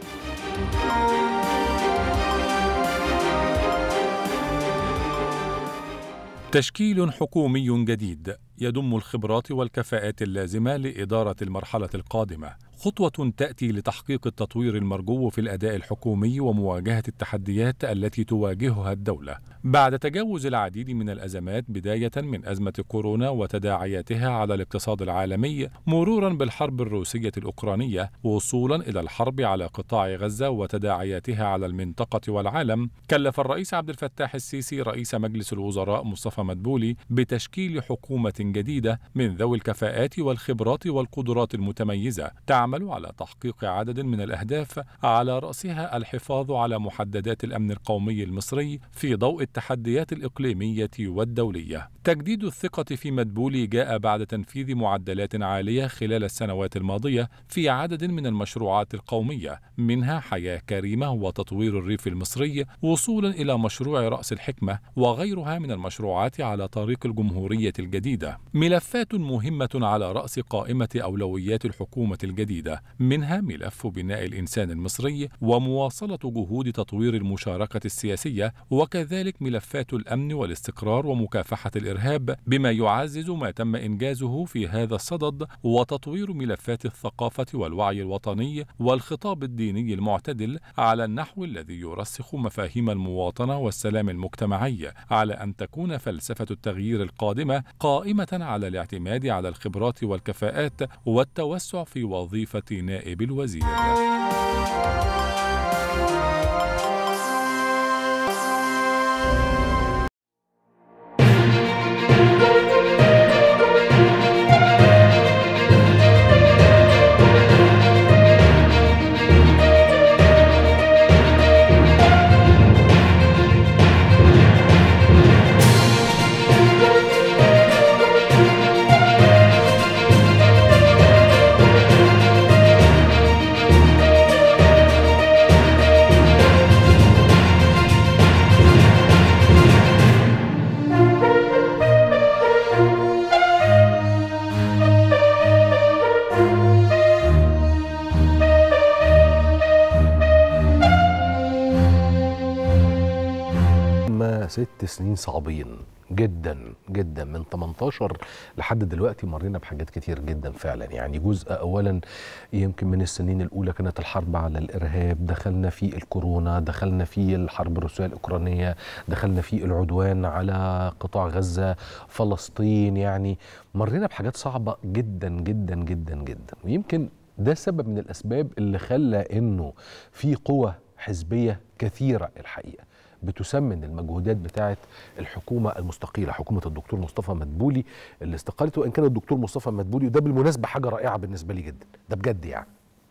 تشكيل حكومي جديد يضم الخبرات والكفاءات اللازمه لاداره المرحله القادمه خطوة تأتي لتحقيق التطوير المرجو في الأداء الحكومي ومواجهة التحديات التي تواجهها الدولة بعد تجاوز العديد من الأزمات بداية من أزمة كورونا وتداعياتها على الاقتصاد العالمي مرورا بالحرب الروسية الأوكرانية وصولا إلى الحرب على قطاع غزة وتداعياتها على المنطقة والعالم كلف الرئيس عبد الفتاح السيسي رئيس مجلس الوزراء مصطفى مدبولي بتشكيل حكومة جديدة من ذوي الكفاءات والخبرات والقدرات المتميزة تعمل على تحقيق عدد من الأهداف على رأسها الحفاظ على محددات الأمن القومي المصري في ضوء التحديات الإقليمية والدولية. تجديد الثقة في مدبولي جاء بعد تنفيذ معدلات عالية خلال السنوات الماضية في عدد من المشروعات القومية منها حياة كريمة وتطوير الريف المصري وصولا إلى مشروع رأس الحكمة وغيرها من المشروعات على طريق الجمهورية الجديدة. ملفات مهمة على رأس قائمة أولويات الحكومة الجديدة منها ملف بناء الإنسان المصري ومواصلة جهود تطوير المشاركة السياسية وكذلك ملفات الأمن والاستقرار ومكافحة الإرهاب بما يعزز ما تم إنجازه في هذا الصدد وتطوير ملفات الثقافة والوعي الوطني والخطاب الديني المعتدل على النحو الذي يرسخ مفاهيم المواطنة والسلام المجتمعي على أن تكون فلسفة التغيير القادمة قائمة على الاعتماد على الخبرات والكفاءات والتوسع في وظيفة نائب الوزير. هم ست سنين صعبين جدا جدا من 18 لحد دلوقتي مرينا بحاجات كتير جدا فعلا يعني جزء اولا يمكن من السنين الاولى كانت الحرب على الارهاب دخلنا في الكورونا دخلنا في الحرب الروسيه الاوكرانيه دخلنا في العدوان على قطاع غزه فلسطين يعني مرينا بحاجات صعبه جدا جدا جدا جدا ويمكن ده سبب من الاسباب اللي خلى انه في قوى حزبيه كثيره الحقيقه بتسمن المجهودات بتاعه الحكومه المستقيله حكومه الدكتور مصطفى مدبولي اللي استقالته وان كان الدكتور مصطفى مدبولي وده بالمناسبه حاجه رائعه بالنسبه لي جدا ده بجد يعني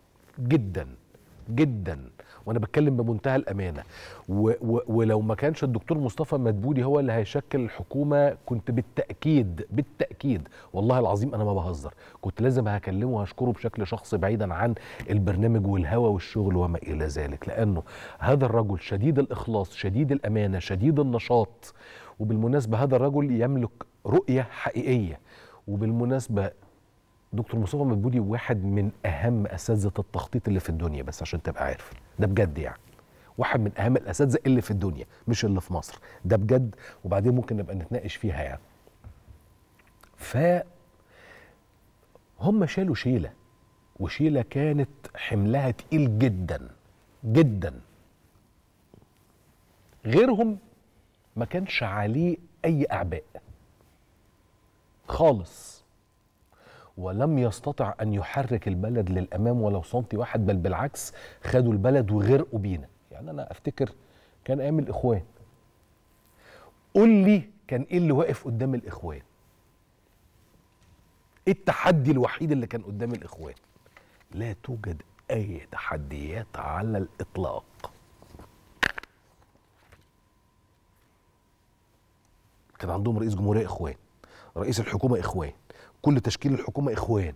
جدا جدا وانا بتكلم بمنتهى الامانه و و ولو ما كانش الدكتور مصطفى مدبولي هو اللي هيشكل الحكومه كنت بالتاكيد بالتاكيد والله العظيم انا ما بهزر كنت لازم هكلمه وهشكره بشكل شخصي بعيدا عن البرنامج والهوى والشغل وما الى ذلك لانه هذا الرجل شديد الاخلاص شديد الامانه شديد النشاط وبالمناسبه هذا الرجل يملك رؤيه حقيقيه وبالمناسبه دكتور مصطفى مدبولي واحد من اهم اساتذه التخطيط اللي في الدنيا بس عشان تبقى عارف ده بجد يعني واحد من اهم الاساتذه اللي في الدنيا مش اللي في مصر ده بجد وبعدين ممكن نبقى نتناقش فيها يعني ف هم شالوا شيله وشيله كانت حملها تقيل جدا جدا غيرهم ما كانش عليه اي اعباء خالص ولم يستطع ان يحرك البلد للامام ولو سنتي واحد بل بالعكس خدوا البلد وغرقوا بينا يعني انا افتكر كان ايام الاخوان قول لي كان ايه اللي واقف قدام الاخوان ايه التحدي الوحيد اللي كان قدام الاخوان لا توجد اي تحديات على الاطلاق كان عندهم رئيس جمهوريه اخوان رئيس الحكومه اخوان كل تشكيل الحكومه اخوان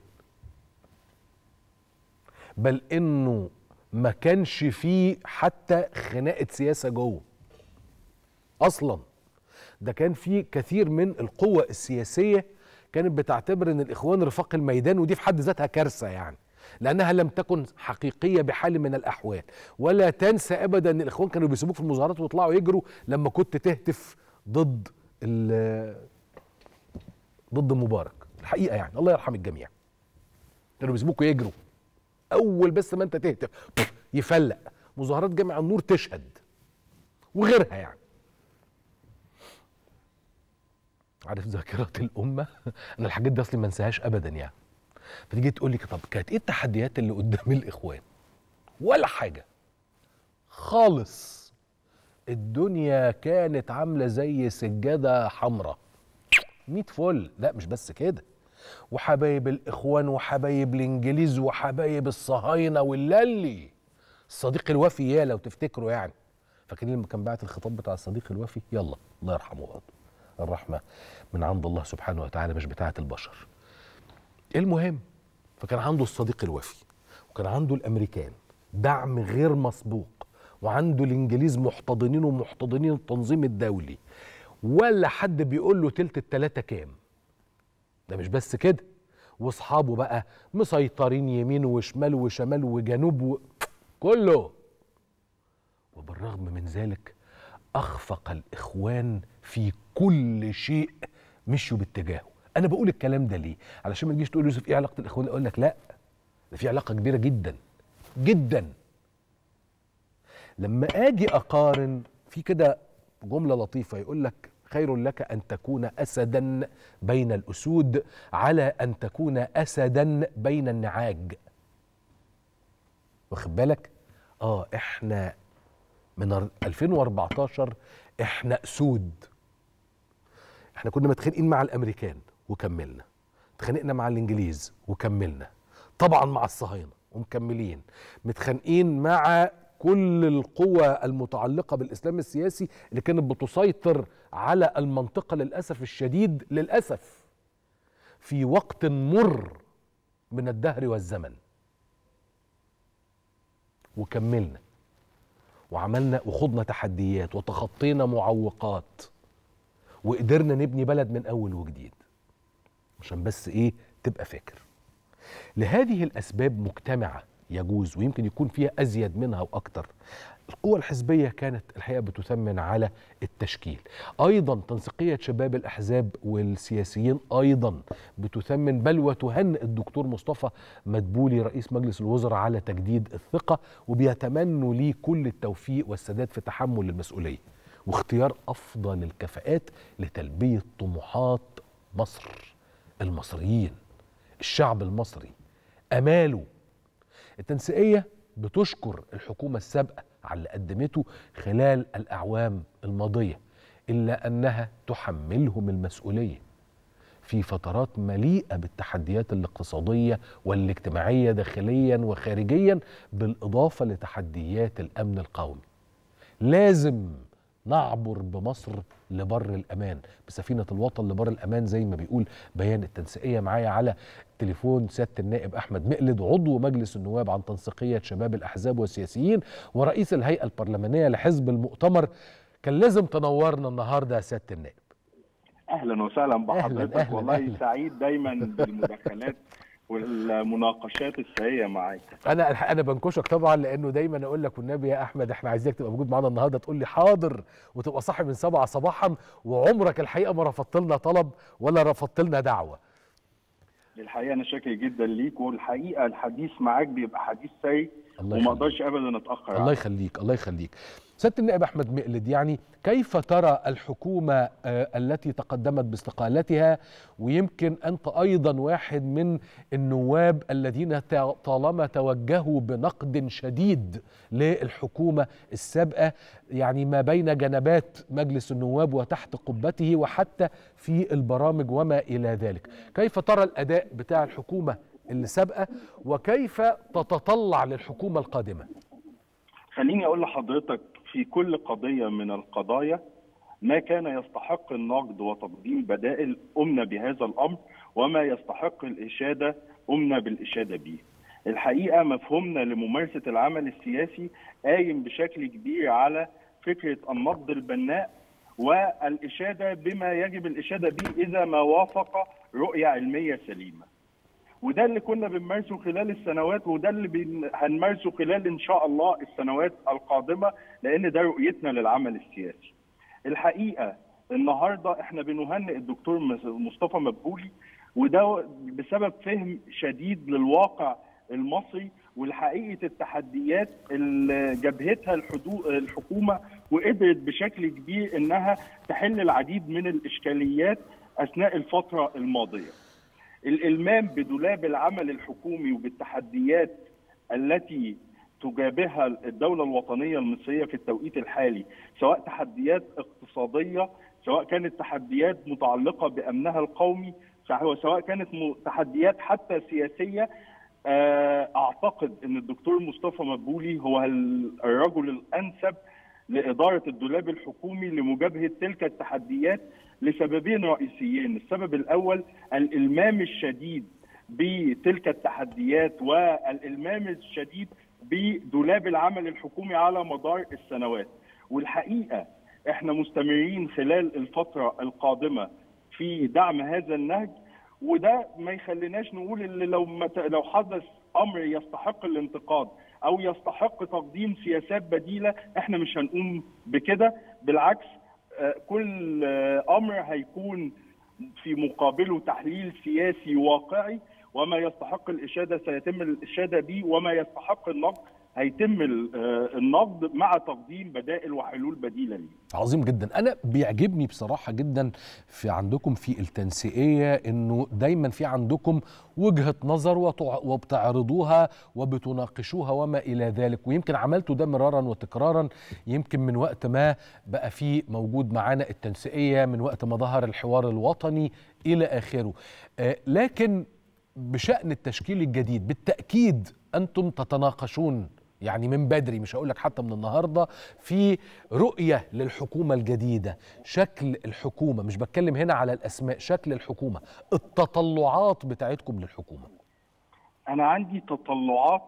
بل انه ما كانش فيه حتى خناقه سياسه جوه اصلا ده كان في كثير من القوى السياسيه كانت بتعتبر ان الاخوان رفاق الميدان ودي في حد ذاتها كارثه يعني لانها لم تكن حقيقيه بحال من الاحوال ولا تنسى ابدا ان الاخوان كانوا بيسيبوك في المظاهرات ويطلعوا يجروا لما كنت تهتف ضد ضد مبارك الحقيقه يعني الله يرحم الجميع كانوا بيسيبوكوا يجروا اول بس ما انت تهتف يفلق مظاهرات جامع النور تشهد وغيرها يعني عارف ذاكرة الأمة أنا الحاجات دي أصلي ما انساهاش أبدا يعني فتيجي تقول لي طب كانت إيه التحديات اللي قدام الإخوان؟ ولا حاجة خالص الدنيا كانت عاملة زي سجادة حمراء 100 فل لا مش بس كده وحبايب الإخوان وحبايب الإنجليز وحبايب الصهاينة والللي الصديق الوفي يا لو تفتكروا يعني فاكرين لما كان بعت الخطاب بتاع الصديق الوفي يلا الله يرحمه برضه الرحمة من عند الله سبحانه وتعالى مش بتاعة البشر المهم فكان عنده الصديق الوفي وكان عنده الأمريكان دعم غير مسبوق وعنده الإنجليز محتضنين ومحتضنين التنظيم الدولي ولا حد بيقول له تلت التلاتة كام ده مش بس كده واصحابه بقى مسيطرين يمين وشمال وشمال وجنوب و... كله وبالرغم من ذلك اخفق الاخوان في كل شيء مشوا باتجاهه انا بقول الكلام ده ليه علشان ما تجيش تقول يوسف ايه علاقه الاخوان اقول لك لا ده في علاقه كبيره جدا جدا لما اجي اقارن في كده جمله لطيفه يقول لك خير لك ان تكون اسدا بين الاسود على ان تكون اسدا بين النعاج واخد بالك اه احنا من 2014 احنا اسود احنا كنا متخانقين مع الامريكان وكملنا اتخانقنا مع الانجليز وكملنا طبعا مع الصهاينه ومكملين متخانقين مع كل القوى المتعلقه بالاسلام السياسي اللي كانت بتسيطر على المنطقه للاسف الشديد للاسف في وقت مر من الدهر والزمن وكملنا وعملنا وخضنا تحديات وتخطينا معوقات وقدرنا نبني بلد من اول وجديد عشان بس ايه تبقى فاكر لهذه الاسباب مجتمعه يجوز ويمكن يكون فيها ازيد منها واكتر القوى الحزبيه كانت الحقيقه بتثمن على التشكيل ايضا تنسيقيه شباب الاحزاب والسياسيين ايضا بتثمن بل وتهنئ الدكتور مصطفى مدبولي رئيس مجلس الوزراء على تجديد الثقه وبيتمنوا ليه كل التوفيق والسداد في تحمل المسؤوليه واختيار افضل الكفاءات لتلبيه طموحات مصر المصريين الشعب المصري اماله التنسيقيه بتشكر الحكومه السابقه على اللي قدمته خلال الاعوام الماضيه الا انها تحملهم المسؤوليه في فترات مليئه بالتحديات الاقتصاديه والاجتماعيه داخليا وخارجيا بالاضافه لتحديات الامن القومي لازم نعبر بمصر لبر الامان بسفينه الوطن لبر الامان زي ما بيقول بيان التنسيقيه معايا على تليفون سياده النائب احمد مقلد عضو مجلس النواب عن تنسيقيه شباب الاحزاب والسياسيين ورئيس الهيئه البرلمانيه لحزب المؤتمر كان لازم تنورنا النهارده يا سياده النائب اهلا وسهلا بحضرتك أهلاً، والله أهلاً. سعيد دايما بالمداخلات والمناقشات الشهيه معاك انا الح- انا بنكشك طبعا لانه دايما اقول لك والنبي يا احمد احنا عايزينك تبقى موجود معانا النهارده تقول لي حاضر وتبقى صاحي من سبعة صباحا وعمرك الحقيقه ما رفضت لنا طلب ولا رفضت لنا دعوه الحقيقه انا شاكر جدا ليك والحقيقه الحديث معاك بيبقى حديث سري الله وما يخليك. اقدرش ابدا اتاخر الله عنه. يخليك الله يخليك سياده النائب احمد مقلد يعني كيف ترى الحكومه آه، التي تقدمت باستقالتها ويمكن انت ايضا واحد من النواب الذين تا- طالما توجهوا بنقد شديد للحكومه السابقه يعني ما بين جنبات مجلس النواب وتحت قبته وحتى في البرامج وما الى ذلك كيف ترى الاداء بتاع الحكومه اللي سابقه وكيف تتطلع للحكومه القادمه خليني اقول لحضرتك في كل قضيه من القضايا ما كان يستحق النقد وتقديم بدائل قمنا بهذا الامر وما يستحق الاشاده قمنا بالاشاده به. الحقيقه مفهومنا لممارسه العمل السياسي قايم بشكل كبير على فكره النقد البناء والاشاده بما يجب الاشاده به اذا ما وافق رؤيه علميه سليمه. وده اللي كنا بنمارسه خلال السنوات وده اللي بن- هنمارسه خلال ان شاء الله السنوات القادمه لان ده رؤيتنا للعمل السياسي. الحقيقه النهارده احنا بنهنئ الدكتور مس- مصطفى مدبولي وده بسبب فهم شديد للواقع المصري والحقيقه التحديات اللي جبهتها الحدو- الحكومه وقدرت بشكل كبير انها تحل العديد من الاشكاليات اثناء الفتره الماضيه. الالمام بدولاب العمل الحكومي وبالتحديات التي تجابهها الدوله الوطنيه المصريه في التوقيت الحالي سواء تحديات اقتصاديه سواء كانت تحديات متعلقه بامنها القومي سواء كانت م- تحديات حتى سياسيه آه، اعتقد ان الدكتور مصطفى مدبولي هو ال- الرجل الانسب لاداره الدولاب الحكومي لمجابهه تلك التحديات لسببين رئيسيين، السبب الاول الالمام الشديد بتلك التحديات والالمام الشديد بدولاب العمل الحكومي على مدار السنوات، والحقيقه احنا مستمرين خلال الفتره القادمه في دعم هذا النهج وده ما يخليناش نقول اللي لو مت... لو حدث امر يستحق الانتقاد او يستحق تقديم سياسات بديله احنا مش هنقوم بكده بالعكس آه، كل آه، امر هيكون في مقابله تحليل سياسي واقعي وما يستحق الاشاده سيتم الاشاده به وما يستحق النقد هيتم ال- آه، النقد مع تقديم بدائل وحلول بديله ليه عظيم جدا انا بيعجبني بصراحه جدا في عندكم في التنسيقيه انه دايما في عندكم وجهه نظر وتع- وبتعرضوها وبتناقشوها وما الى ذلك ويمكن عملتوا ده مرارا وتكرارا يمكن من وقت ما بقى في موجود معانا التنسيقيه من وقت ما ظهر الحوار الوطني الى اخره آه، لكن بشان التشكيل الجديد بالتاكيد انتم تتناقشون يعني من بدري مش هقول لك حتى من النهارده في رؤيه للحكومه الجديده شكل الحكومه مش بتكلم هنا على الاسماء شكل الحكومه التطلعات بتاعتكم للحكومه انا عندي تطلعات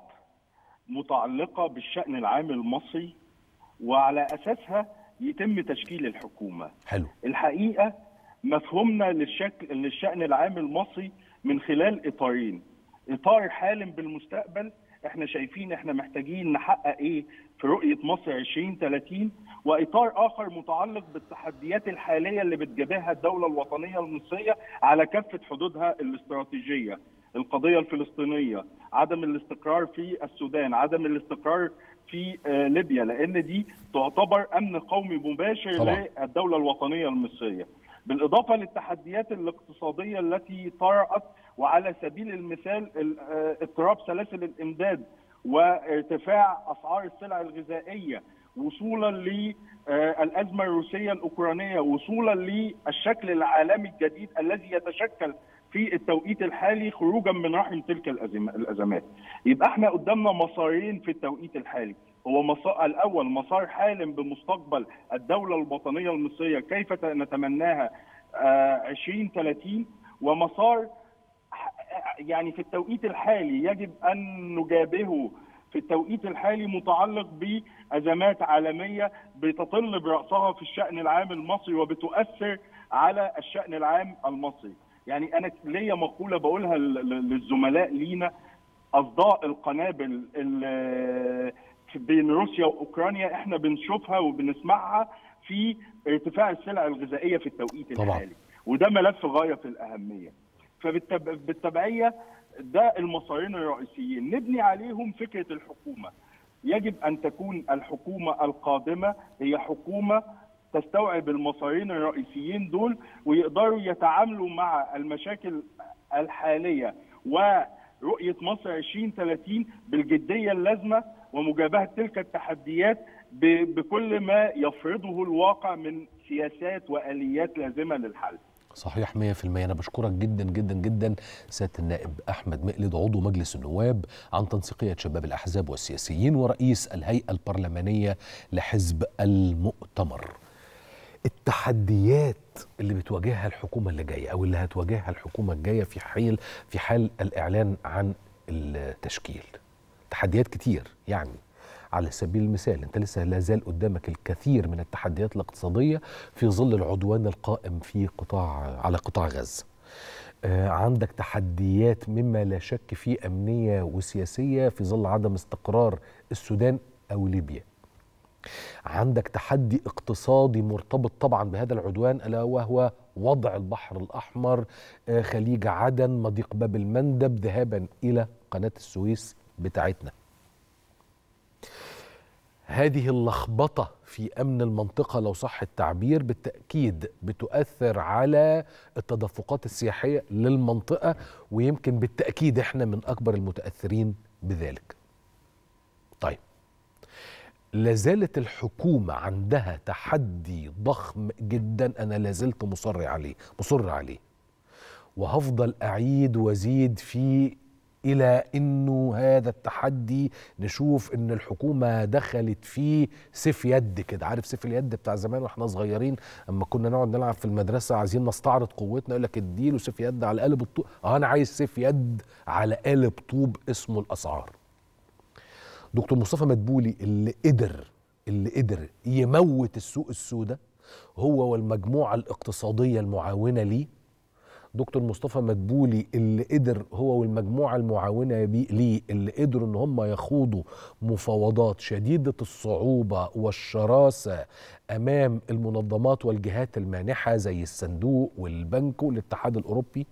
متعلقه بالشان العام المصري وعلى اساسها يتم تشكيل الحكومه حلو الحقيقه مفهومنا للشكل للشان العام المصري من خلال اطارين اطار حالم بالمستقبل احنا شايفين احنا محتاجين نحقق ايه في رؤيه مصر 2030 واطار اخر متعلق بالتحديات الحاليه اللي بتجابهها الدوله الوطنيه المصريه على كافه حدودها الاستراتيجيه القضيه الفلسطينيه عدم الاستقرار في السودان عدم الاستقرار في آه، ليبيا لان دي تعتبر امن قومي مباشر طبعاً. للدوله الوطنيه المصريه بالاضافه للتحديات الاقتصاديه التي طرات وعلى سبيل المثال ال- آه، اضطراب سلاسل الامداد وارتفاع اسعار السلع الغذائيه وصولا للازمه الروسيه الاوكرانيه وصولا للشكل العالمي الجديد الذي يتشكل في التوقيت الحالي خروجا من رحم تلك الأزم- الازمات يبقى احنا قدامنا مسارين في التوقيت الحالي هو مسار الاول مسار حالم بمستقبل الدوله الوطنيه المصريه كيف ت- نتمناها آه، 2030 ومسار ح- يعني في التوقيت الحالي يجب ان نجابهه في التوقيت الحالي متعلق بازمات عالميه بتطل براسها في الشان العام المصري وبتؤثر على الشان العام المصري يعني انا ليا مقوله بقولها ل- ل- للزملاء لينا اصداء القنابل ال- في- بين روسيا واوكرانيا احنا بنشوفها وبنسمعها في ارتفاع السلع الغذائيه في التوقيت طبعاً. الحالي وده ملف غايه في الاهميه فبالتبعيه ده المسارين الرئيسيين نبني عليهم فكره الحكومه يجب ان تكون الحكومه القادمه هي حكومه تستوعب المسارين الرئيسيين دول ويقدروا يتعاملوا مع المشاكل الحاليه ورؤيه مصر 2030 بالجديه اللازمه ومجابهه تلك التحديات ب- بكل ما يفرضه الواقع من سياسات واليات لازمه للحل. صحيح 100% انا بشكرك جدا جدا جدا سياده النائب احمد مقلد عضو مجلس النواب عن تنسيقيه شباب الاحزاب والسياسيين ورئيس الهيئه البرلمانيه لحزب المؤتمر التحديات اللي بتواجهها الحكومه اللي جايه او اللي هتواجهها الحكومه الجايه في حال في حال الاعلان عن التشكيل تحديات كتير يعني على سبيل المثال انت لسه لا زال قدامك الكثير من التحديات الاقتصاديه في ظل العدوان القائم في قطاع على قطاع غزه آه، عندك تحديات مما لا شك فيه امنيه وسياسيه في ظل عدم استقرار السودان او ليبيا عندك تحدي اقتصادي مرتبط طبعا بهذا العدوان الا وهو وضع البحر الاحمر آه، خليج عدن مضيق باب المندب ذهابا الى قناه السويس بتاعتنا هذه اللخبطة في أمن المنطقة لو صح التعبير بالتأكيد بتؤثر على التدفقات السياحية للمنطقة ويمكن بالتأكيد احنا من أكبر المتأثرين بذلك طيب لازالت الحكومة عندها تحدي ضخم جدا أنا لازلت مصر عليه مصر عليه وهفضل أعيد وزيد فيه الى انه هذا التحدي نشوف ان الحكومه دخلت فيه سيف يد كده عارف سيف اليد بتاع زمان واحنا صغيرين اما كنا نقعد نلعب في المدرسه عايزين نستعرض قوتنا يقول لك اديله سيف يد على قالب الطوب اه انا عايز سيف يد على قالب طوب اسمه الاسعار دكتور مصطفى مدبولي اللي قدر اللي قدر يموت السوق السوداء هو والمجموعه الاقتصاديه المعاونه ليه دكتور مصطفى مدبولي اللي قدر هو والمجموعه المعاونه بيه ليه اللي قدروا ان هم يخوضوا مفاوضات شديده الصعوبه والشراسه امام المنظمات والجهات المانحه زي الصندوق والبنك والاتحاد الاوروبي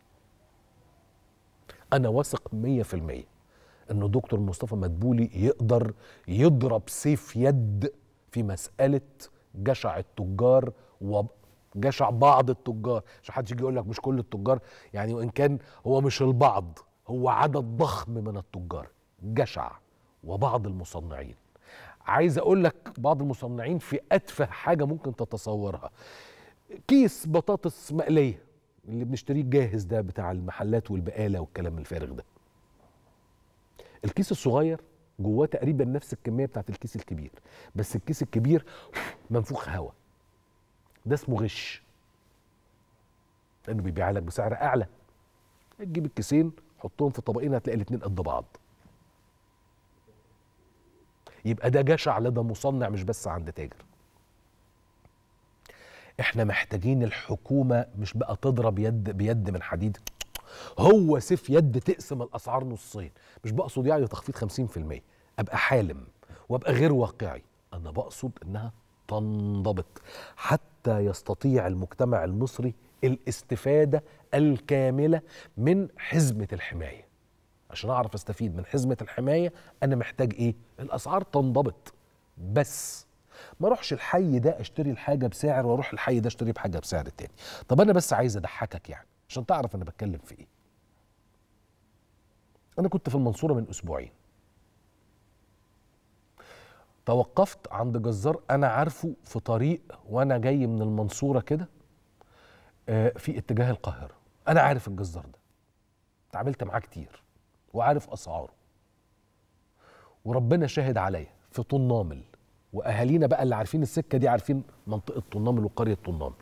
انا واثق 100% انه دكتور مصطفى مدبولي يقدر يضرب سيف يد في مساله جشع التجار و جشع بعض التجار عشان حدش يجي يقول لك مش كل التجار يعني وان كان هو مش البعض هو عدد ضخم من التجار جشع وبعض المصنعين عايز اقول لك بعض المصنعين في اتفه حاجه ممكن تتصورها كيس بطاطس مقليه اللي بنشتريه جاهز ده بتاع المحلات والبقاله والكلام الفارغ ده الكيس الصغير جواه تقريبا نفس الكميه بتاعت الكيس الكبير بس الكيس الكبير منفوخ هواء ده اسمه غش لانه بيبيع لك بسعر اعلى تجيب الكيسين حطهم في طبقين هتلاقي الاتنين قد بعض يبقى ده جشع لدى مصنع مش بس عند تاجر احنا محتاجين الحكومه مش بقى تضرب يد بيد من حديد هو سيف يد تقسم الاسعار نصين مش بقصد يعني تخفيض 50% ابقى حالم وابقى غير واقعي انا بقصد انها تنضبط حتى يستطيع المجتمع المصري الاستفاده الكامله من حزمه الحمايه عشان اعرف استفيد من حزمه الحمايه انا محتاج ايه الاسعار تنضبط بس ما اروحش الحي ده اشتري الحاجه بسعر واروح الحي ده اشتري بحاجه بسعر تاني طب انا بس عايز اضحكك يعني عشان تعرف انا بتكلم في ايه انا كنت في المنصوره من اسبوعين توقفت عند جزار انا عارفه في طريق وانا جاي من المنصوره كده آه، في اتجاه القاهره انا عارف الجزار ده اتعاملت معاه كتير وعارف اسعاره وربنا شاهد عليا في طنامل واهالينا بقى اللي عارفين السكه دي عارفين منطقه طنامل وقريه طنامل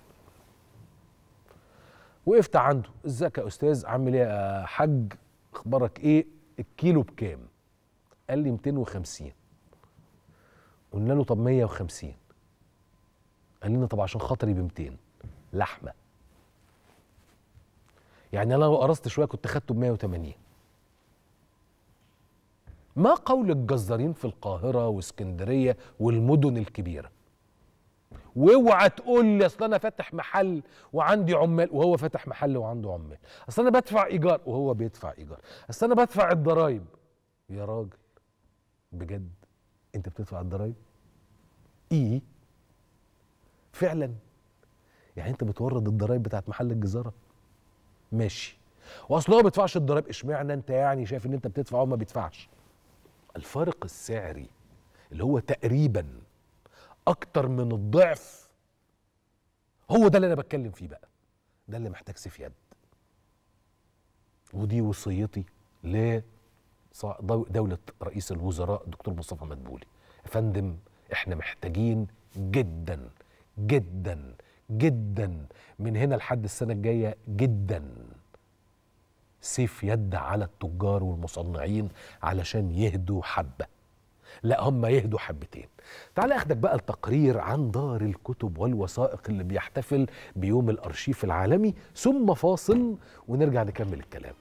وقفت عنده ازيك يا استاذ عامل ايه يا حاج اخبارك ايه الكيلو بكام قال لي 250 قلنا له طب 150 قال لنا طب عشان خاطري ب 200 لحمه يعني انا لو قرصت شويه كنت خدته ب 180 ما قول الجزارين في القاهره واسكندريه والمدن الكبيره واوعى تقول لي اصل انا فاتح محل وعندي عمال وهو فاتح محل وعنده عمال اصل انا بدفع ايجار وهو بيدفع ايجار اصل انا بدفع الضرايب يا راجل بجد انت بتدفع الضرايب ايه فعلا يعني انت بتورد الضرايب بتاعت محل الجزاره ماشي واصل هو ما بيدفعش الضرايب اشمعنى انت يعني شايف ان انت بتدفع وهو ما بيدفعش الفارق السعري اللي هو تقريبا اكتر من الضعف هو ده اللي انا بتكلم فيه بقى ده اللي محتاج سيف يد ودي وصيتي ل دولة رئيس الوزراء الدكتور مصطفى مدبولي يا فندم احنا محتاجين جدا جدا جدا من هنا لحد السنة الجاية جدا سيف يد على التجار والمصنعين علشان يهدوا حبة لا هم يهدوا حبتين تعال اخدك بقى التقرير عن دار الكتب والوثائق اللي بيحتفل بيوم الارشيف العالمي ثم فاصل ونرجع نكمل الكلام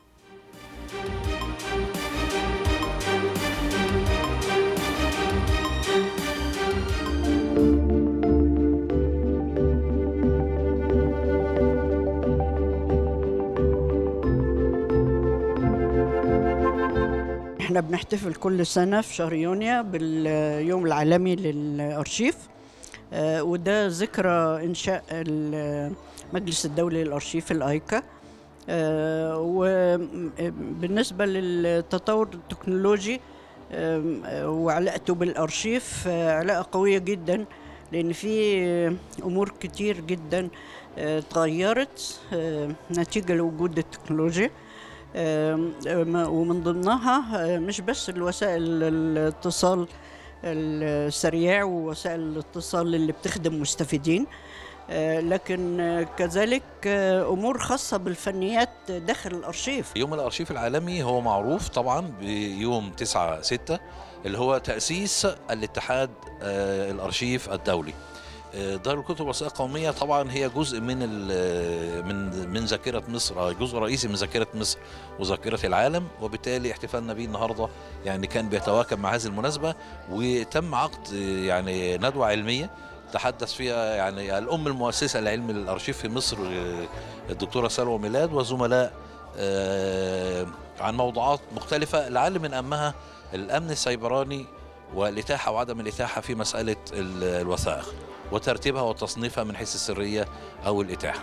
احنا بنحتفل كل سنة في شهر يونيو باليوم العالمي للأرشيف آه، وده ذكرى إنشاء المجلس الدولي للأرشيف الأيكا آه، وبالنسبة للتطور التكنولوجي آم، آه، وعلاقته بالأرشيف آه، علاقة قوية جدا لأن في آه، أمور كتير جدا آه، اتغيرت آه، نتيجة لوجود التكنولوجيا آم، آم، ومن ضمنها آه، مش بس الوسائل الاتصال السريع ووسائل الاتصال اللي بتخدم مستفيدين آه، لكن آه، كذلك آه، امور خاصه بالفنيات داخل الارشيف يوم الأرشيف العالمي هو معروف طبعا بيوم 9 6 اللي هو تأسيس الاتحاد آه، الأرشيف الدولي آه، دار الكتب والوثائق القومية طبعا هي جزء من ال- من من ذاكرة مصر آه، جزء رئيسي من ذاكرة مصر وذاكرة العالم وبالتالي احتفالنا بيه النهارده يعني كان بيتواكب مع هذه المناسبة وتم عقد آه، يعني ندوة علمية تحدث فيها يعني الأم المؤسسة لعلم الأرشيف في مصر آه، الدكتورة سلوى ميلاد وزملاء آه، عن موضوعات مختلفة لعل من أهمها الأمن السيبراني والإتاحة وعدم الإتاحة في مسألة ال- الوثائق وترتيبها وتصنيفها من حيث السرية أو الإتاحة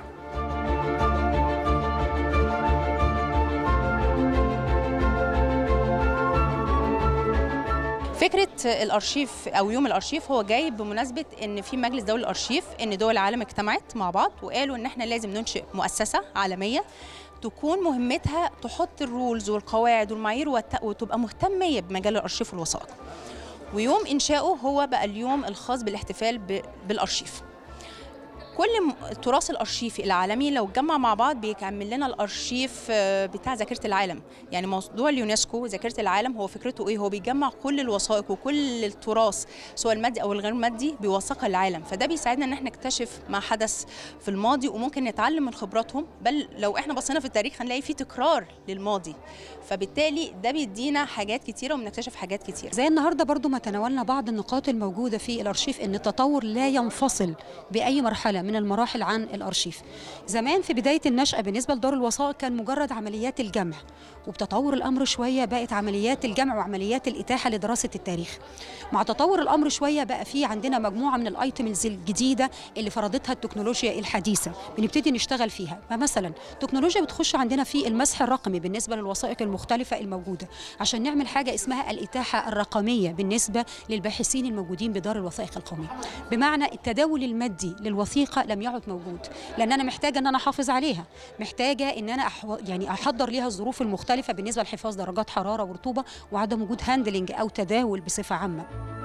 فكرة الأرشيف أو يوم الأرشيف هو جاي بمناسبة إن في مجلس دولي الأرشيف إن دول العالم اجتمعت مع بعض وقالوا إن إحنا لازم ننشئ مؤسسة عالمية تكون مهمتها تحط الرولز والقواعد والمعايير والت- وتبقى مهتمية بمجال الأرشيف والوثائق ويوم إنشائه هو بقى اليوم الخاص بالاحتفال ب- بالأرشيف كل م- التراث الارشيفي العالمي لو اتجمع مع بعض بيكمل لنا الارشيف آه، بتاع ذاكره العالم يعني موضوع اليونسكو ذاكره العالم هو فكرته ايه هو بيجمع كل الوثائق وكل التراث سواء المادي او الغير مادي بيوثقها للعالم فده بيساعدنا ان احنا نكتشف ما حدث في الماضي وممكن نتعلم من خبراتهم بل لو احنا بصينا في التاريخ هنلاقي في تكرار للماضي فبالتالي ده بيدينا حاجات كتيره وبنكتشف حاجات كتيره زي النهارده برضو ما تناولنا بعض النقاط الموجوده في الارشيف ان التطور لا ينفصل باي مرحله من المراحل عن الارشيف زمان في بدايه النشاه بالنسبه لدار الوثائق كان مجرد عمليات الجمع وبتطور الامر شويه بقت عمليات الجمع وعمليات الاتاحه لدراسه التاريخ مع تطور الامر شويه بقى في عندنا مجموعه من الايتمز الجديده اللي فرضتها التكنولوجيا الحديثه بنبتدي نشتغل فيها فمثلا تكنولوجيا بتخش عندنا في المسح الرقمي بالنسبه للوثائق المختلفه الموجوده عشان نعمل حاجه اسمها الاتاحه الرقميه بالنسبه للباحثين الموجودين بدار الوثائق القوميه بمعنى التداول المادي للوثيقه لم يعد موجود لان انا محتاجه ان انا احافظ عليها محتاجه ان انا أحو... يعني احضر ليها الظروف المختلفه بالنسبه لحفاظ درجات حراره ورطوبه وعدم وجود هاندلنج او تداول بصفه عامه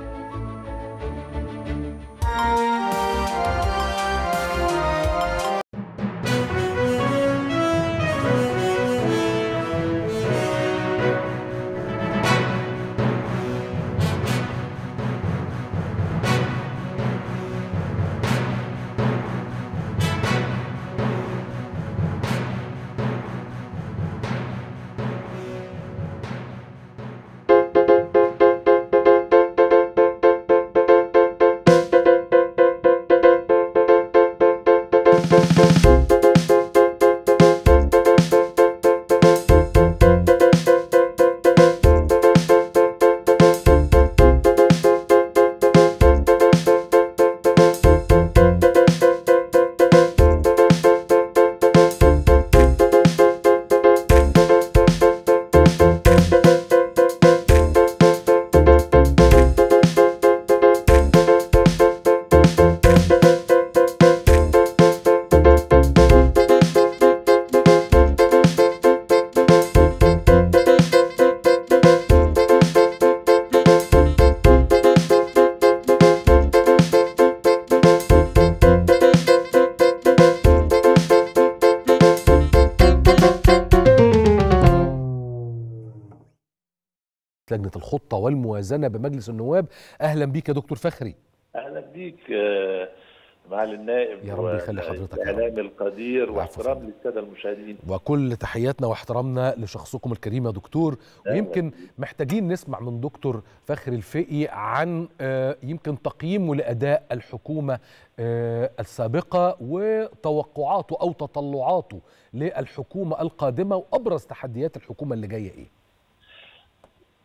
لجنه الخطه والموازنه بمجلس النواب اهلا بيك يا دكتور فخري اهلا بيك آه، معالي النائب يا رب يخلي حضرتك يا رب. الاعلام القدير العفو واحترام فندم. للساده المشاهدين وكل تحياتنا واحترامنا لشخصكم الكريم يا دكتور ويمكن محتاجين نسمع من دكتور فخري الفقي عن آه، يمكن تقييمه لاداء الحكومه آه، السابقه وتوقعاته او تطلعاته للحكومه القادمه وابرز تحديات الحكومه اللي جايه ايه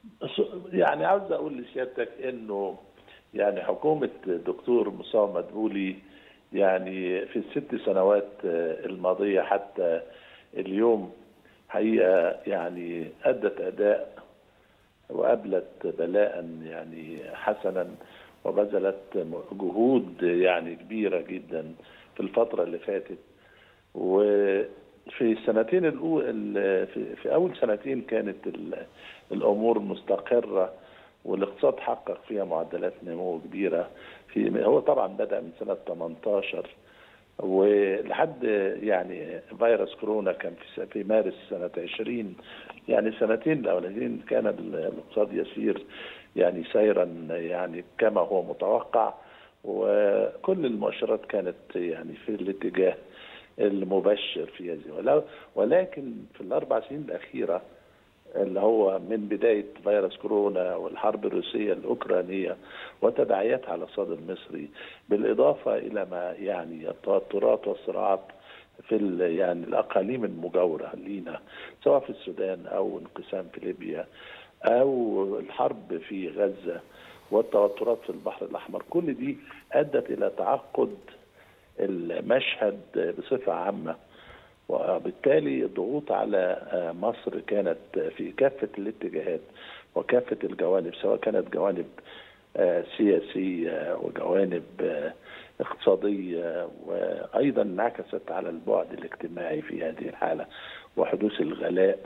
يعني عاوز اقول لسيادتك انه يعني حكومه الدكتور مصطفى مدبولي يعني في الست سنوات الماضيه حتى اليوم حقيقه يعني ادت اداء وابلت بلاء يعني حسنا وبذلت جهود يعني كبيره جدا في الفتره اللي فاتت وفي السنتين الأول في, في اول سنتين كانت الامور مستقره والاقتصاد حقق فيها معدلات نمو كبيره في هو طبعا بدا من سنه 18 ولحد يعني فيروس كورونا كان في في مارس سنه 20 يعني سنتين الاولانيين كان الاقتصاد يسير يعني سيرا يعني كما هو متوقع وكل المؤشرات كانت يعني في الاتجاه المبشر في هذه ولكن في الاربع سنين الاخيره اللي هو من بدايه فيروس كورونا والحرب الروسيه الاوكرانيه وتداعياتها على الاقتصاد المصري بالاضافه الى ما يعني التوترات والصراعات في يعني الاقاليم المجاوره لينا سواء في السودان او انقسام في ليبيا او الحرب في غزه والتوترات في البحر الاحمر كل دي ادت الى تعقد المشهد بصفه عامه وبالتالي الضغوط على مصر كانت في كافه الاتجاهات وكافه الجوانب سواء كانت جوانب سياسيه وجوانب اقتصاديه وايضا انعكست على البعد الاجتماعي في هذه الحاله وحدوث الغلاء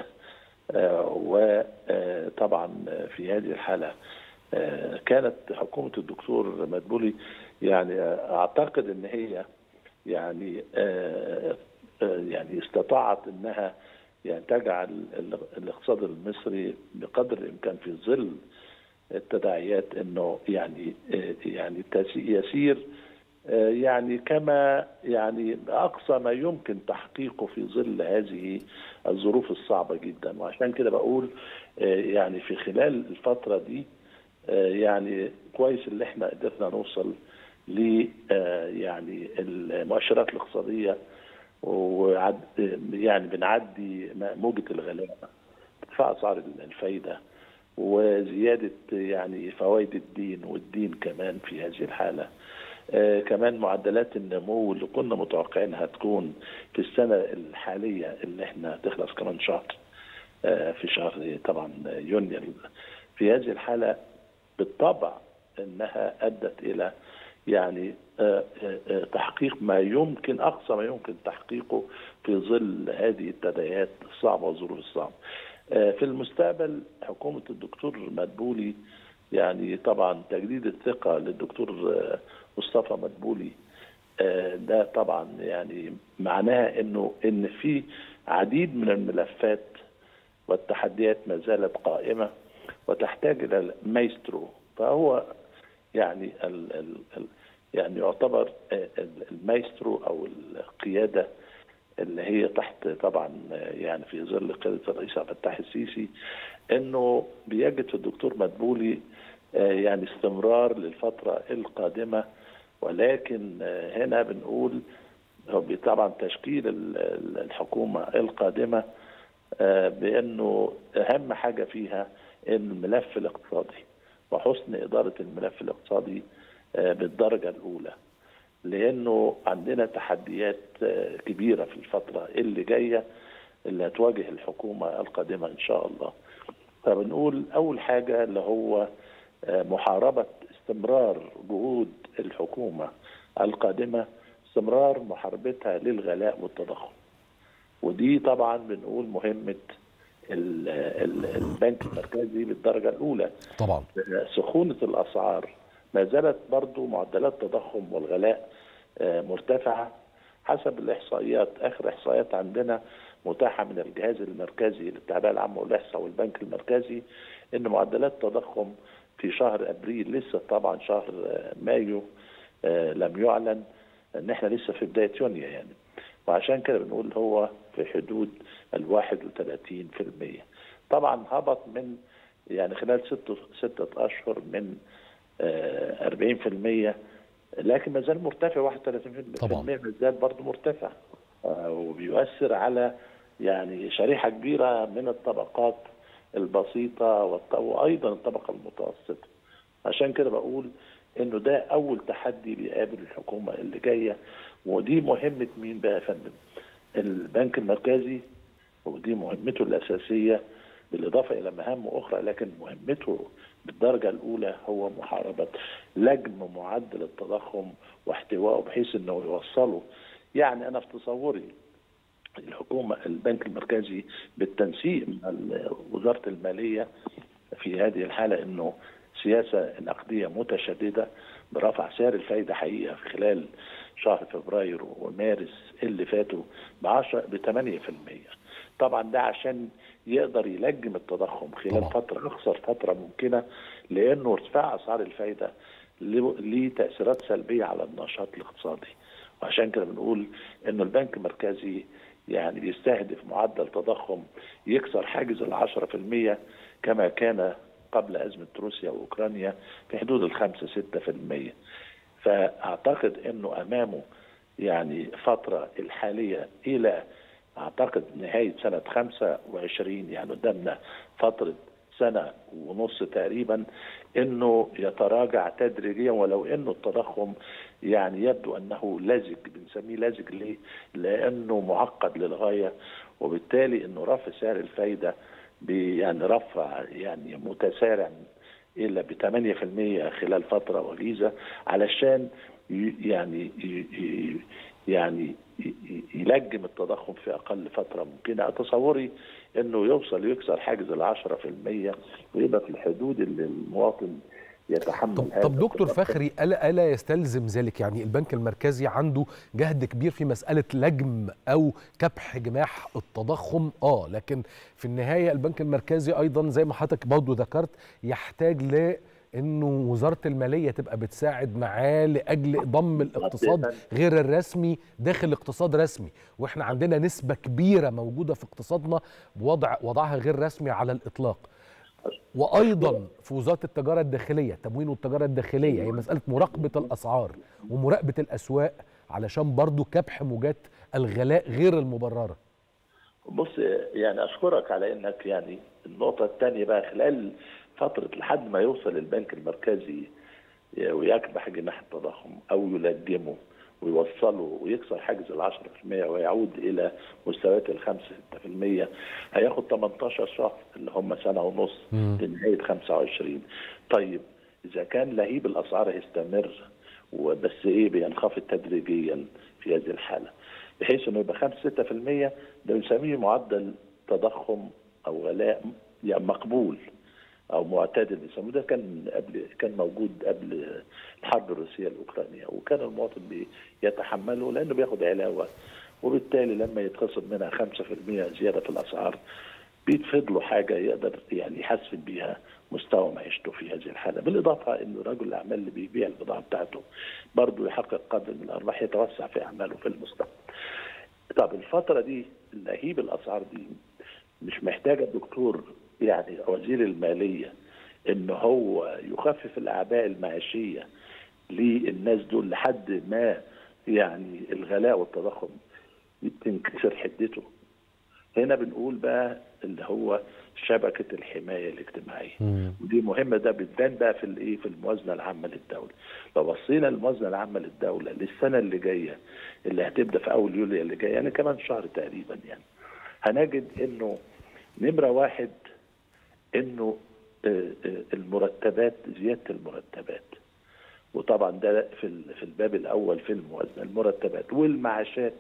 وطبعا في هذه الحاله كانت حكومه الدكتور مدبولي يعني اعتقد ان هي يعني يعني استطاعت انها يعني تجعل الاقتصاد المصري بقدر الامكان في ظل التداعيات انه يعني يعني يسير يعني كما يعني اقصى ما يمكن تحقيقه في ظل هذه الظروف الصعبه جدا وعشان كده بقول يعني في خلال الفتره دي يعني كويس اللي احنا قدرنا نوصل ل يعني المؤشرات الاقتصاديه وعد يعني بنعدي موجه الغلاء ارتفاع اسعار الفايده وزياده يعني فوائد الدين والدين كمان في هذه الحاله آه كمان معدلات النمو اللي كنا متوقعينها تكون في السنه الحاليه اللي احنا تخلص كمان شهر آه في شهر طبعا يونيو في هذه الحاله بالطبع انها ادت الى يعني آه تحقيق ما يمكن اقصى ما يمكن تحقيقه في ظل هذه التداعيات الصعبه والظروف الصعبه. في المستقبل حكومه الدكتور مدبولي يعني طبعا تجديد الثقه للدكتور مصطفى مدبولي ده طبعا يعني معناها انه ان في عديد من الملفات والتحديات ما زالت قائمه وتحتاج الى مايسترو فهو يعني ال ال ال يعني يعتبر المايسترو او القياده اللي هي تحت طبعا يعني في ظل قياده الرئيس عبد الفتاح السيسي انه بيجد في الدكتور مدبولي يعني استمرار للفتره القادمه ولكن هنا بنقول طبعا تشكيل الحكومه القادمه بانه اهم حاجه فيها الملف الاقتصادي وحسن اداره الملف الاقتصادي بالدرجه الاولى لانه عندنا تحديات كبيره في الفتره اللي جايه اللي هتواجه الحكومه القادمه ان شاء الله فبنقول اول حاجه اللي هو محاربه استمرار جهود الحكومه القادمه استمرار محاربتها للغلاء والتضخم ودي طبعا بنقول مهمه البنك المركزي بالدرجه الاولى طبعا سخونه الاسعار ما زالت برضو معدلات التضخم والغلاء مرتفعه حسب الاحصائيات اخر احصائيات عندنا متاحه من الجهاز المركزي للتعبئه العامه والاحصاء والبنك المركزي ان معدلات التضخم في شهر ابريل لسه طبعا شهر مايو لم يعلن ان احنا لسه في بدايه يونيو يعني وعشان كده بنقول هو في حدود ال 31% طبعا هبط من يعني خلال ستة ستة أشهر من 40% لكن ما زال مرتفع 31% طبعا ما زال برضه مرتفع وبيؤثر على يعني شريحة كبيرة من الطبقات البسيطه والط- وايضا الطبقه المتوسطه عشان كده بقول انه ده اول تحدي بيقابل الحكومه اللي جايه ودي مهمه مين بقى يا فندم؟ البنك المركزي ودي مهمته الاساسيه بالاضافه الى مهام اخرى لكن مهمته بالدرجه الاولى هو محاربه لجم معدل التضخم واحتوائه بحيث انه يوصله يعني انا في تصوري الحكومه البنك المركزي بالتنسيق مع وزاره الماليه في هذه الحاله انه سياسه نقديه متشدده برفع سعر الفايده حقيقه في خلال شهر فبراير ومارس اللي فاتوا ب 10 ب 8% طبعا ده عشان يقدر يلجم التضخم خلال طبعا. فتره اقصر فتره ممكنه لانه ارتفاع اسعار الفايده له ليه تاثيرات سلبيه على النشاط الاقتصادي وعشان كده بنقول انه البنك المركزي يعني بيستهدف معدل تضخم يكسر حاجز ال 10% كما كان قبل ازمه روسيا واوكرانيا في حدود ال 5 6% فاعتقد انه امامه يعني فتره الحاليه الى اعتقد نهايه سنه 25 يعني قدامنا فتره سنه ونص تقريبا انه يتراجع تدريجيا ولو انه التضخم يعني يبدو انه لزج بنسميه لزج ليه؟ لانه معقد للغايه وبالتالي انه رفع سعر الفايده يعني رفع يعني متسارع الى ب 8% خلال فتره وجيزه علشان يعني يعني يلجم التضخم في اقل فتره ممكنه تصوري انه يوصل يكسر حاجز ال 10% ويبقى في الحدود اللي المواطن يتحمل طب, هذا طب دكتور التضخم. فخري ألا, ألا يستلزم ذلك يعني البنك المركزي عنده جهد كبير في مسألة لجم أو كبح جماح التضخم آه لكن في النهاية البنك المركزي أيضا زي ما حضرتك برضه ذكرت يحتاج ل انه وزاره الماليه تبقى بتساعد معاه لاجل ضم الاقتصاد غير الرسمي داخل اقتصاد رسمي واحنا عندنا نسبه كبيره موجوده في اقتصادنا بوضع وضعها غير رسمي على الاطلاق وايضا في وزاره التجاره الداخليه التموين والتجاره الداخليه هي مساله مراقبه الاسعار ومراقبه الاسواق علشان برضو كبح موجات الغلاء غير المبرره بص يعني اشكرك على انك يعني النقطه الثانيه بقى خلال فتره لحد ما يوصل البنك المركزي ويكبح جناح التضخم او يلجمه ويوصله ويكسر حاجز ال 10% ويعود الى مستويات ال 5 6% هياخد 18 شهر اللي هم سنه ونص لنهايه 25 طيب اذا كان لهيب الاسعار هيستمر وبس ايه بينخفض تدريجيا في هذه الحاله بحيث انه يبقى 5 6% ده بنسميه معدل تضخم او غلاء يعني مقبول او معتدل بيسموه ده كان قبل كان موجود قبل الحرب الروسيه الاوكرانيه وكان المواطن بيتحمله لانه بياخد علاوه وبالتالي لما يتخصم منها 5% زياده في الاسعار بيتفض له حاجه يقدر يعني يحسن بيها مستوى معيشته في هذه الحاله، بالاضافه انه رجل الاعمال اللي بيبيع البضاعه بتاعته برضه يحقق قدر من الارباح يتوسع في اعماله في المستقبل. طب الفتره دي لهيب الاسعار دي مش محتاجه الدكتور يعني وزير الماليه ان هو يخفف الاعباء المعيشيه للناس دول لحد ما يعني الغلاء والتضخم تنكسر حدته هنا بنقول بقى اللي هو شبكه الحمايه الاجتماعيه مم. ودي مهمه ده بتبان بقى في الايه في الموازنه العامه للدوله لو بصينا الموازنه العامه للدوله للسنه اللي جايه اللي هتبدا في اول يوليو اللي جاي يعني كمان شهر تقريبا يعني هنجد انه نمره واحد انه آه، آه، المرتبات زياده المرتبات وطبعا ده في ال- في الباب الاول في الموازنه المرتبات والمعاشات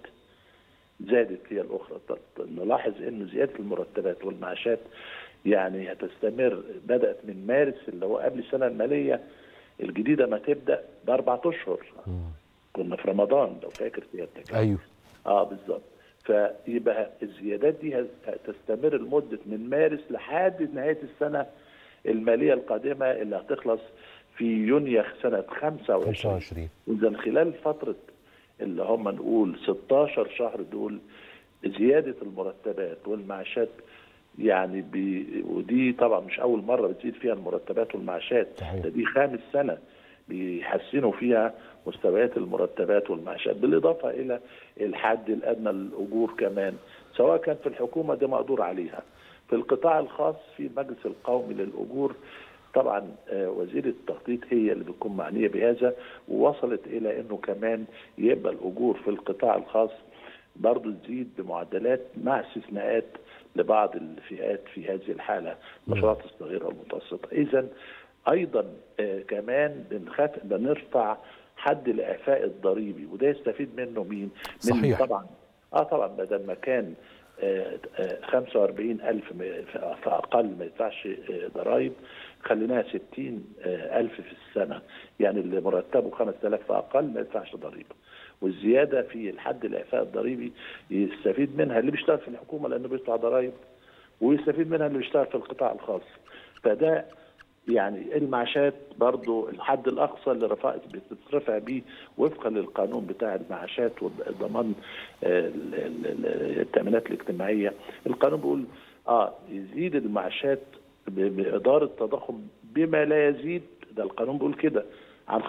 زادت هي الاخرى طب نلاحظ انه زياده المرتبات والمعاشات يعني هتستمر بدات من مارس اللي هو قبل السنه الماليه الجديده ما تبدا باربع اشهر كنا في رمضان لو فاكر سيادتك ايوه اه بالظبط فيبقى الزيادات دي هتستمر لمده من مارس لحد نهايه السنه الماليه القادمه اللي هتخلص في يونيو سنه 25 25 واذا خلال فتره اللي هم نقول 16 شهر دول زياده المرتبات والمعاشات يعني بي ودي طبعا مش اول مره بتزيد فيها المرتبات والمعاشات صحيح. ده دي خامس سنه بيحسنوا فيها مستويات المرتبات والمعاشات بالاضافه الى الحد الادنى للاجور كمان سواء كان في الحكومه ده مقدور عليها في القطاع الخاص في المجلس القومي للاجور طبعا آه، وزير التخطيط هي اللي بتكون معنيه بهذا ووصلت الى انه كمان يبقى الاجور في القطاع الخاص برضه تزيد بمعدلات مع استثناءات لبعض الفئات في هذه الحاله المشروعات الصغيره والمتوسطه اذا ايضا آه، كمان بنخاف بنرفع حد الاعفاء الضريبي وده يستفيد منه مين؟ من صحيح. طبعا اه طبعا بدل ما كان آه، آه، 45000 م- فاقل ما يدفعش آه، ضرائب خليناها 60000 في السنه يعني اللي مرتبه 5000 فاقل ما يدفعش ضريبه والزياده في الحد الاعفاء الضريبي يستفيد منها اللي بيشتغل في الحكومه لانه بيدفع ضرائب ويستفيد منها اللي بيشتغل في القطاع الخاص فده يعني المعاشات برضو الحد الاقصى اللي رفعت بتترفع بيه وفقا للقانون بتاع المعاشات وضمان آه، ال- ال- ال- التامينات الاجتماعيه القانون بيقول اه يزيد المعاشات ب- باداره تضخم بما لا يزيد ده القانون بيقول كده عن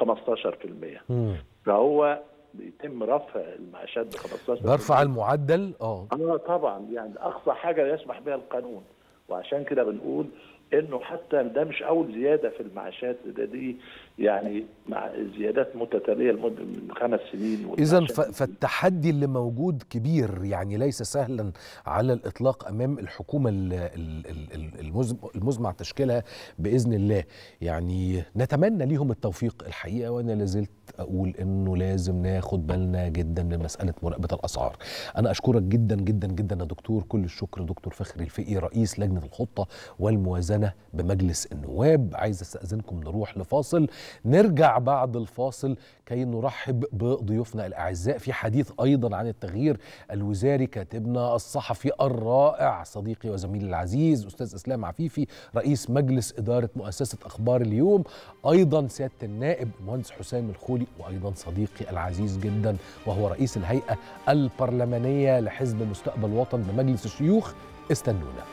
15% مم. فهو بيتم رفع المعاشات ب 15% برفع المعدل اه اه طبعا يعني اقصى حاجه يسمح بها القانون وعشان كده بنقول انه حتى ده مش اول زياده في المعاشات ده دي يعني مع زيادات متتاليه لمده من خمس سنين اذا والمعاشات فالتحدي اللي موجود كبير يعني ليس سهلا على الاطلاق امام الحكومه ال- ال- ال- ال- المزم- المزمع تشكيلها باذن الله يعني نتمنى ليهم التوفيق الحقيقه وانا لازلت اقول انه لازم ناخد بالنا جدا من مساله مراقبه الاسعار انا اشكرك جدا جدا جدا يا دكتور كل الشكر دكتور فخري الفقي رئيس لجنه الخطه والموازنه بمجلس النواب عايز استاذنكم نروح لفاصل نرجع بعد الفاصل كي نرحب بضيوفنا الاعزاء في حديث ايضا عن التغيير الوزاري كاتبنا الصحفي الرائع صديقي وزميلي العزيز استاذ اسلام عفيفي رئيس مجلس اداره مؤسسه اخبار اليوم ايضا سياده النائب المهندس حسام الخولي وايضا صديقي العزيز جدا وهو رئيس الهيئه البرلمانيه لحزب مستقبل وطن بمجلس الشيوخ استنونا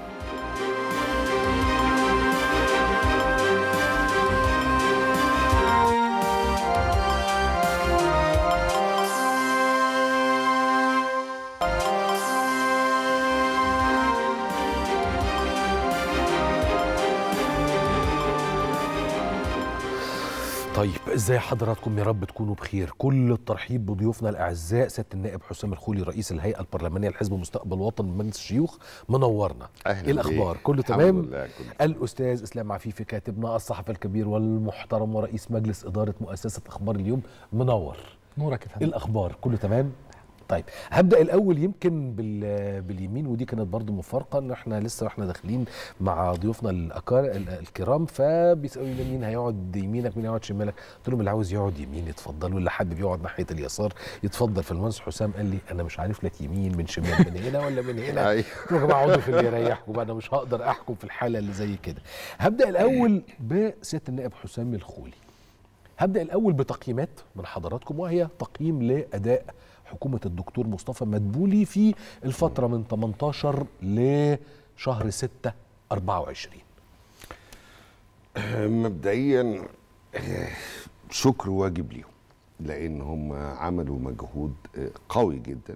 طيب ازاي حضراتكم يا رب تكونوا بخير كل الترحيب بضيوفنا الاعزاء سياده النائب حسام الخولي رئيس الهيئه البرلمانيه لحزب مستقبل وطن بمجلس الشيوخ منورنا أهلاً ايه الاخبار بيك. كله الحمد تمام لله، كله الاستاذ اسلام عفيفي كاتبنا الصحفي الكبير والمحترم ورئيس مجلس اداره مؤسسه اخبار اليوم منور نورك يا ايه فندم الاخبار كله تمام طيب هبدا الاول يمكن بال باليمين ودي كانت برضو مفارقه ان احنا لسه واحنا داخلين مع ضيوفنا الأكار ال- الكرام فبيسالوا لي مين هيقعد يمينك مين هيقعد شمالك قلت لهم اللي عاوز يقعد يمين يتفضل واللي حابب يقعد ناحيه اليسار يتفضل فالمهندس حسام قال لي انا مش عارف لك يمين من شمال من هنا ولا من هنا أيوة. قلت له يا جماعه اقعدوا في اللي يريحكم بقى انا مش هقدر احكم في الحاله اللي زي كده هبدا الاول بسياده النائب حسام الخولي هبدا الاول بتقييمات من حضراتكم وهي تقييم لاداء حكومه الدكتور مصطفى مدبولي في الفتره من 18 لشهر 6 24 مبدئيا آه، شكر واجب ليهم لان هم عملوا مجهود آه، قوي جدا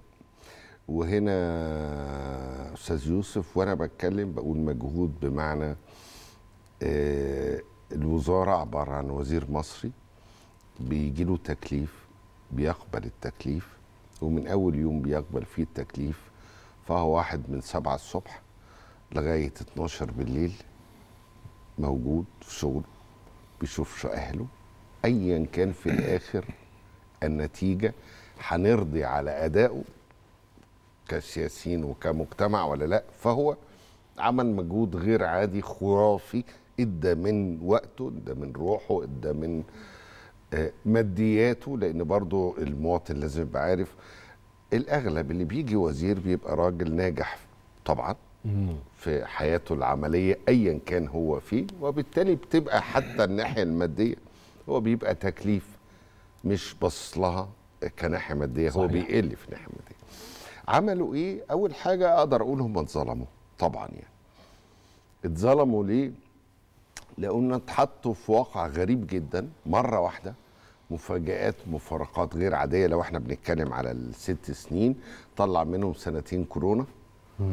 وهنا استاذ يوسف وانا بتكلم بقول مجهود بمعنى آه، الوزاره عباره عن وزير مصري بيجي له تكليف بيقبل التكليف ومن اول يوم بيقبل فيه التكليف فهو واحد من سبعة الصبح لغايه 12 بالليل موجود في شغله بيشوفش اهله ايا كان في الاخر النتيجه هنرضي على ادائه كسياسيين وكمجتمع ولا لا فهو عمل مجهود غير عادي خرافي ادى من وقته ادى من روحه ادى من آه، مادياته لان برضو المواطن لازم يبقى عارف الاغلب اللي بيجي وزير بيبقى راجل ناجح طبعا في حياته العمليه ايا كان هو فيه وبالتالي بتبقى حتى الناحيه الماديه هو بيبقى تكليف مش باصص لها كناحيه ماديه هو صحيح. بيقل في ناحيه ماديه عملوا ايه اول حاجه اقدر اقول هم اتظلموا طبعا يعني اتظلموا ليه لان اتحطوا في واقع غريب جدا مره واحده مفاجآت مفارقات غير عاديه لو احنا بنتكلم على الست سنين طلع منهم سنتين كورونا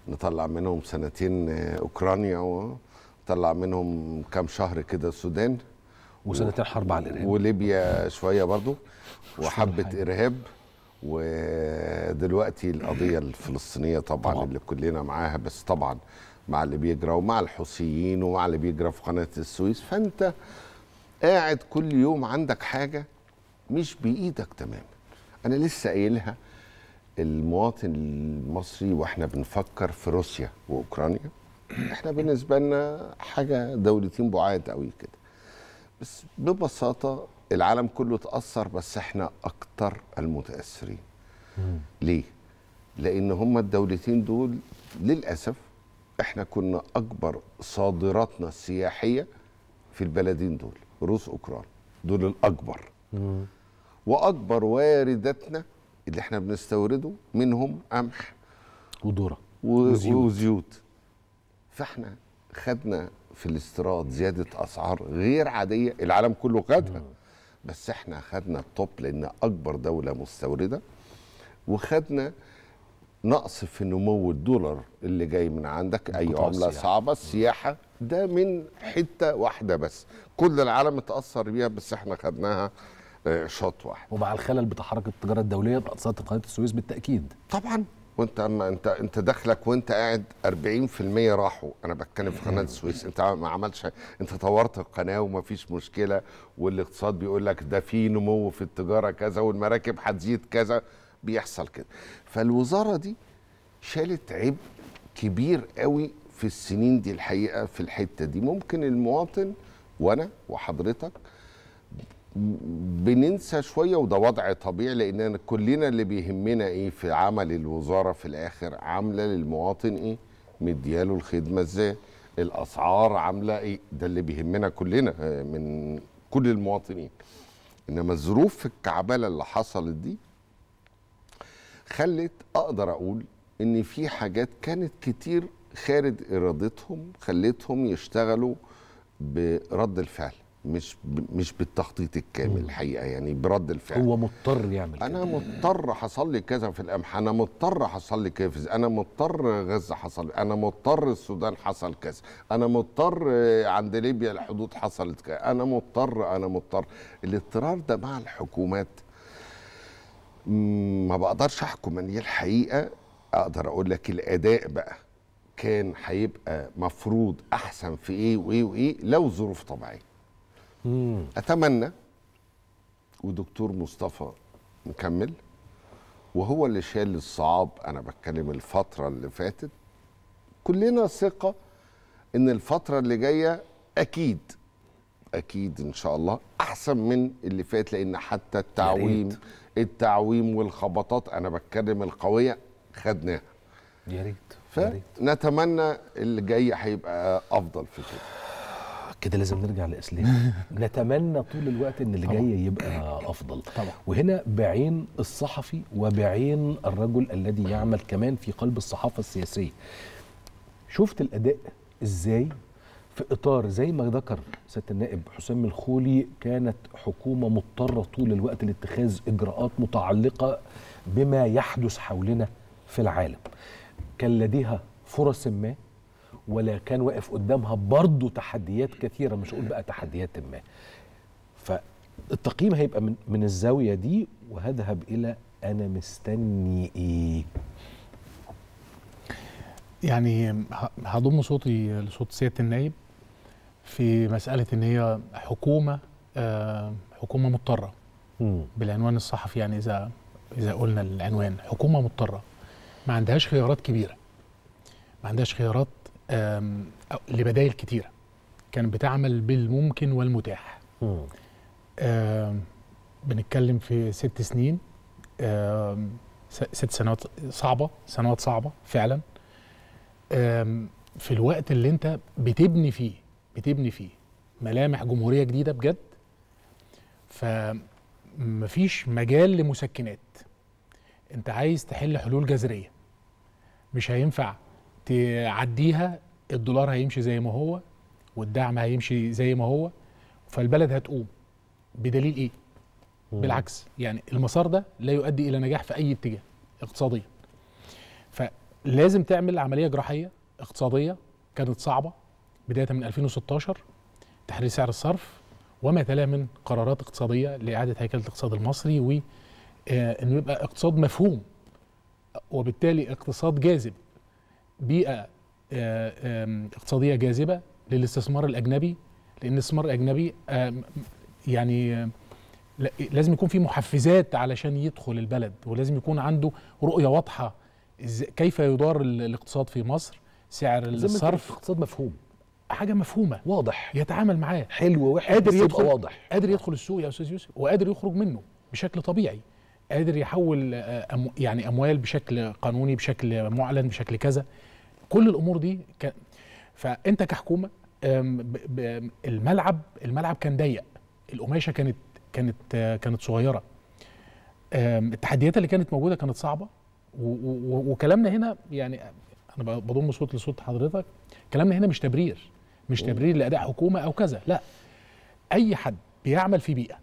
نطلع منهم سنتين آه، اوكرانيا ونطلع منهم كام شهر كده السودان وسنتين حرب على الارهاب وليبيا شويه برضو وحبه حاجة. ارهاب ودلوقتي القضيه الفلسطينيه طبعا, طبعاً. طبعا اللي كلنا معاها بس طبعا مع اللي بيجرى ومع الحوثيين ومع اللي بيجرى في قناه السويس فانت قاعد كل يوم عندك حاجه مش بايدك تماما انا لسه قايلها المواطن المصري واحنا بنفكر في روسيا واوكرانيا احنا بالنسبه لنا حاجه دولتين بعاد قوي كده بس ببساطه العالم كله اتاثر بس احنا اكتر المتاثرين ليه لان هما الدولتين دول للاسف احنا كنا اكبر صادراتنا السياحيه في البلدين دول روس اوكران دول الاكبر واكبر وارداتنا اللي احنا بنستورده منهم قمح وذره و- وزيوت. وزيوت فاحنا خدنا في الاستيراد زياده اسعار غير عاديه العالم كله خدها بس احنا خدنا التوب لان اكبر دوله مستورده وخدنا نقص في نمو الدولار اللي جاي من عندك اي قطاع عمله السياحة. صعبه السياحه ده من حته واحده بس كل العالم اتاثر بيها بس احنا خدناها آه، شوط واحد ومع الخلل بتحرك التجاره الدوليه باقساط قناه السويس بالتاكيد طبعا وانت اما انت انت دخلك وانت قاعد 40% راحوا انا بتكلم في قناه السويس انت ما عملتش انت طورت القناه وما فيش مشكله والاقتصاد بيقول لك ده في نمو في التجاره كذا والمراكب هتزيد كذا بيحصل كده فالوزاره دي شالت عبء كبير قوي في السنين دي الحقيقه في الحته دي ممكن المواطن وانا وحضرتك بننسى شويه وده وضع طبيعي لان كلنا اللي بيهمنا ايه في عمل الوزاره في الاخر عامله للمواطن ايه مدياله الخدمه ازاي الاسعار عامله ايه ده اللي بيهمنا كلنا آه، من كل المواطنين انما الظروف الكعبله اللي حصلت دي خلت اقدر اقول ان في حاجات كانت كتير خارج ارادتهم خلتهم يشتغلوا برد الفعل مش ب- مش بالتخطيط الكامل الحقيقه يعني برد الفعل هو مضطر يعمل كده انا مضطر حصل لي كذا في القمح انا مضطر حصل لي كذا في- انا مضطر غزه حصل انا مضطر السودان حصل كذا انا مضطر آه، عند ليبيا الحدود حصلت كذا انا مضطر انا مضطر الاضطرار ده مع الحكومات مم، ما بقدرش احكم ان دي الحقيقه اقدر اقول لك الاداء بقى كان هيبقى مفروض احسن في ايه وايه وايه لو ظروف طبيعيه مم. اتمنى ودكتور مصطفى مكمل وهو اللي شال الصعاب انا بتكلم الفتره اللي فاتت كلنا ثقه ان الفتره اللي جايه اكيد اكيد ان شاء الله احسن من اللي فات لان حتى التعويم ريت. التعويم والخبطات انا بتكلم القويه خدناها يا ريت يا ريت فنتمنى اللي جاي هيبقى افضل في كده كده لازم نرجع لاسلام نتمنى طول الوقت ان اللي جاي يبقى افضل طبعا وهنا بعين الصحفي وبعين الرجل الذي يعمل كمان في قلب الصحافه السياسيه شفت الاداء ازاي في اطار زي ما ذكر سياده النائب حسام الخولي كانت حكومه مضطره طول الوقت لاتخاذ اجراءات متعلقه بما يحدث حولنا في العالم كان لديها فرص ما ولا كان واقف قدامها برضه تحديات كثيره مش هقول بقى تحديات ما فالتقييم هيبقى من من الزاويه دي وهذهب الى انا مستني ايه يعني ه- هضم صوتي لصوت سياده النايب في مساله ان هي حكومه آه، حكومه مضطره مم. بالعنوان الصحفي يعني اذا اذا قلنا العنوان حكومه مضطره ما عندهاش خيارات كبيره ما عندهاش خيارات آم، أو- لبدائل كتيره كانت بتعمل بالممكن والمتاح مم. آم، بنتكلم في ست سنين آم، س- ست سنوات صعبة سنوات صعبة فعلا آم، في الوقت اللي انت بتبني فيه بتبني فيه ملامح جمهورية جديدة بجد فمفيش مجال لمسكنات انت عايز تحل حلول جذرية مش هينفع تعديها الدولار هيمشي زي ما هو والدعم هيمشي زي ما هو فالبلد هتقوم بدليل ايه؟ بالعكس يعني المسار ده لا يؤدي الى نجاح في اي اتجاه اقتصاديا. لازم تعمل عمليه جراحيه اقتصاديه كانت صعبه بدايه من 2016 تحرير سعر الصرف وما تلاه من قرارات اقتصاديه لاعاده هيكله الاقتصاد المصري و آه، انه يبقى اقتصاد مفهوم وبالتالي اقتصاد جاذب بيئه آه، آم، اقتصاديه جاذبه للاستثمار الاجنبي لان الاستثمار الاجنبي آم، يعني آم، لا- لازم يكون في محفزات علشان يدخل البلد ولازم يكون عنده رؤيه واضحه إز- كيف يدار ال- الاقتصاد في مصر سعر زي ما انت قلت، الصرف اقتصاد مفهوم حاجه مفهومه واضح يتعامل معاه حلو ووحش قادر بس يبقى يدخل واضح قادر يدخل السوق يا استاذ يوسف وقادر يخرج منه بشكل طبيعي قادر يحول آه، أمو يعني اموال بشكل قانوني بشكل معلن بشكل كذا كل الامور دي ك... فانت كحكومه آم، ب... ب... الملعب الملعب كان ضيق القماشه كانت كانت آه، كانت صغيره آم، التحديات اللي كانت موجوده كانت صعبه و... و... وكلامنا هنا يعني انا ب- بضم صوت لصوت حضرتك كلامنا هنا مش تبرير مش تبرير لاداء حكومه او كذا لا اي حد بيعمل في بيئه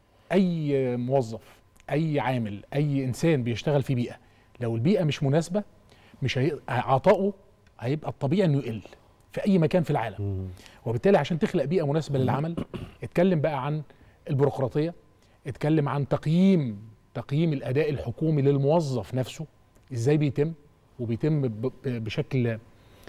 اي موظف اي عامل اي انسان بيشتغل في بيئه لو البيئه مش مناسبه مش هي... عطائه هيبقى الطبيعي انه يقل في اي مكان في العالم وبالتالي عشان تخلق بيئه مناسبه للعمل اتكلم بقى عن البيروقراطيه اتكلم عن تقييم تقييم الاداء الحكومي للموظف نفسه ازاي بيتم وبيتم ب- ب- بشكل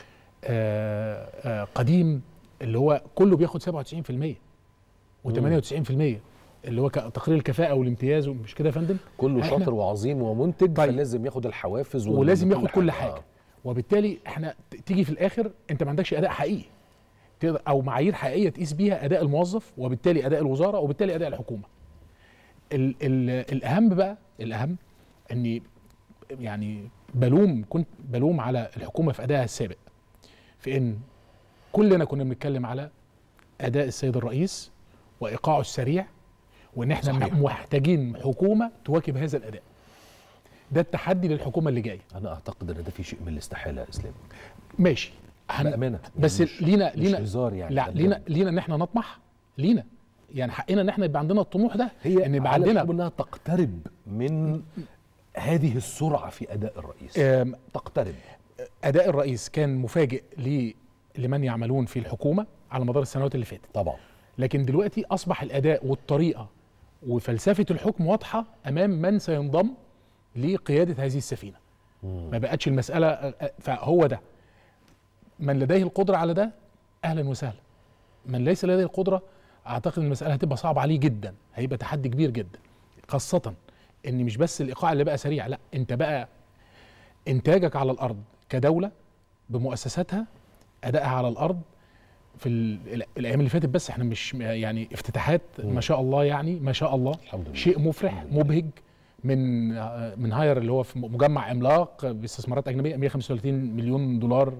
آه، آه، قديم اللي هو كله بياخد 97% و98% اللي هو ك- تقرير الكفاءه والامتياز مش كده يا فندم كله إحنا- شاطر وعظيم ومنتج طيب. فلازم ياخد الحوافز وال- ولازم وكل ياخد كل حاجه وبالتالي احنا ت- تيجي في الاخر انت ما عندكش اداء حقيقي تقدر- او معايير حقيقيه تقيس بيها اداء الموظف وبالتالي اداء الوزاره وبالتالي اداء الحكومه ال ال الاهم بقى الاهم اني يعني بلوم كنت بلوم على الحكومه في ادائها السابق في ان كلنا كنا بنتكلم على اداء السيد الرئيس وايقاعه السريع وان احنا صحيح. محتاجين حكومه تواكب هذا الاداء ده التحدي للحكومه اللي جايه انا اعتقد ان ده في شيء من الاستحاله يا اسلام ماشي هن- بامانه بس مش- لينا مش لينا هزار يعني لا ده لينا بجد. لينا ان احنا نطمح لينا يعني حقنا ان احنا يبقى عندنا الطموح ده هي ان يبقى على عندنا الحكومة انها تقترب من هذه السرعه في اداء الرئيس آم، تقترب اداء الرئيس كان مفاجئ ل- لمن يعملون في الحكومه على مدار السنوات اللي فاتت طبعا لكن دلوقتي اصبح الاداء والطريقه وفلسفه الحكم واضحه امام من سينضم لقياده هذه السفينه ما بقتش المساله فهو ده من لديه القدره على ده اهلا وسهلا من ليس لديه القدره اعتقد ان المساله هتبقى صعبه عليه جدا هيبقى تحدي كبير جدا خاصه ان مش بس الايقاع اللي بقى سريع لا انت بقى انتاجك على الارض كدوله بمؤسساتها ادائها على الارض في ال- الايام اللي فاتت بس احنا مش يعني افتتاحات ما شاء الله يعني ما شاء الله الحمد لله. شيء مفرح مبهج من آه، من هاير اللي هو في مجمع عملاق باستثمارات اجنبيه 135 مليون دولار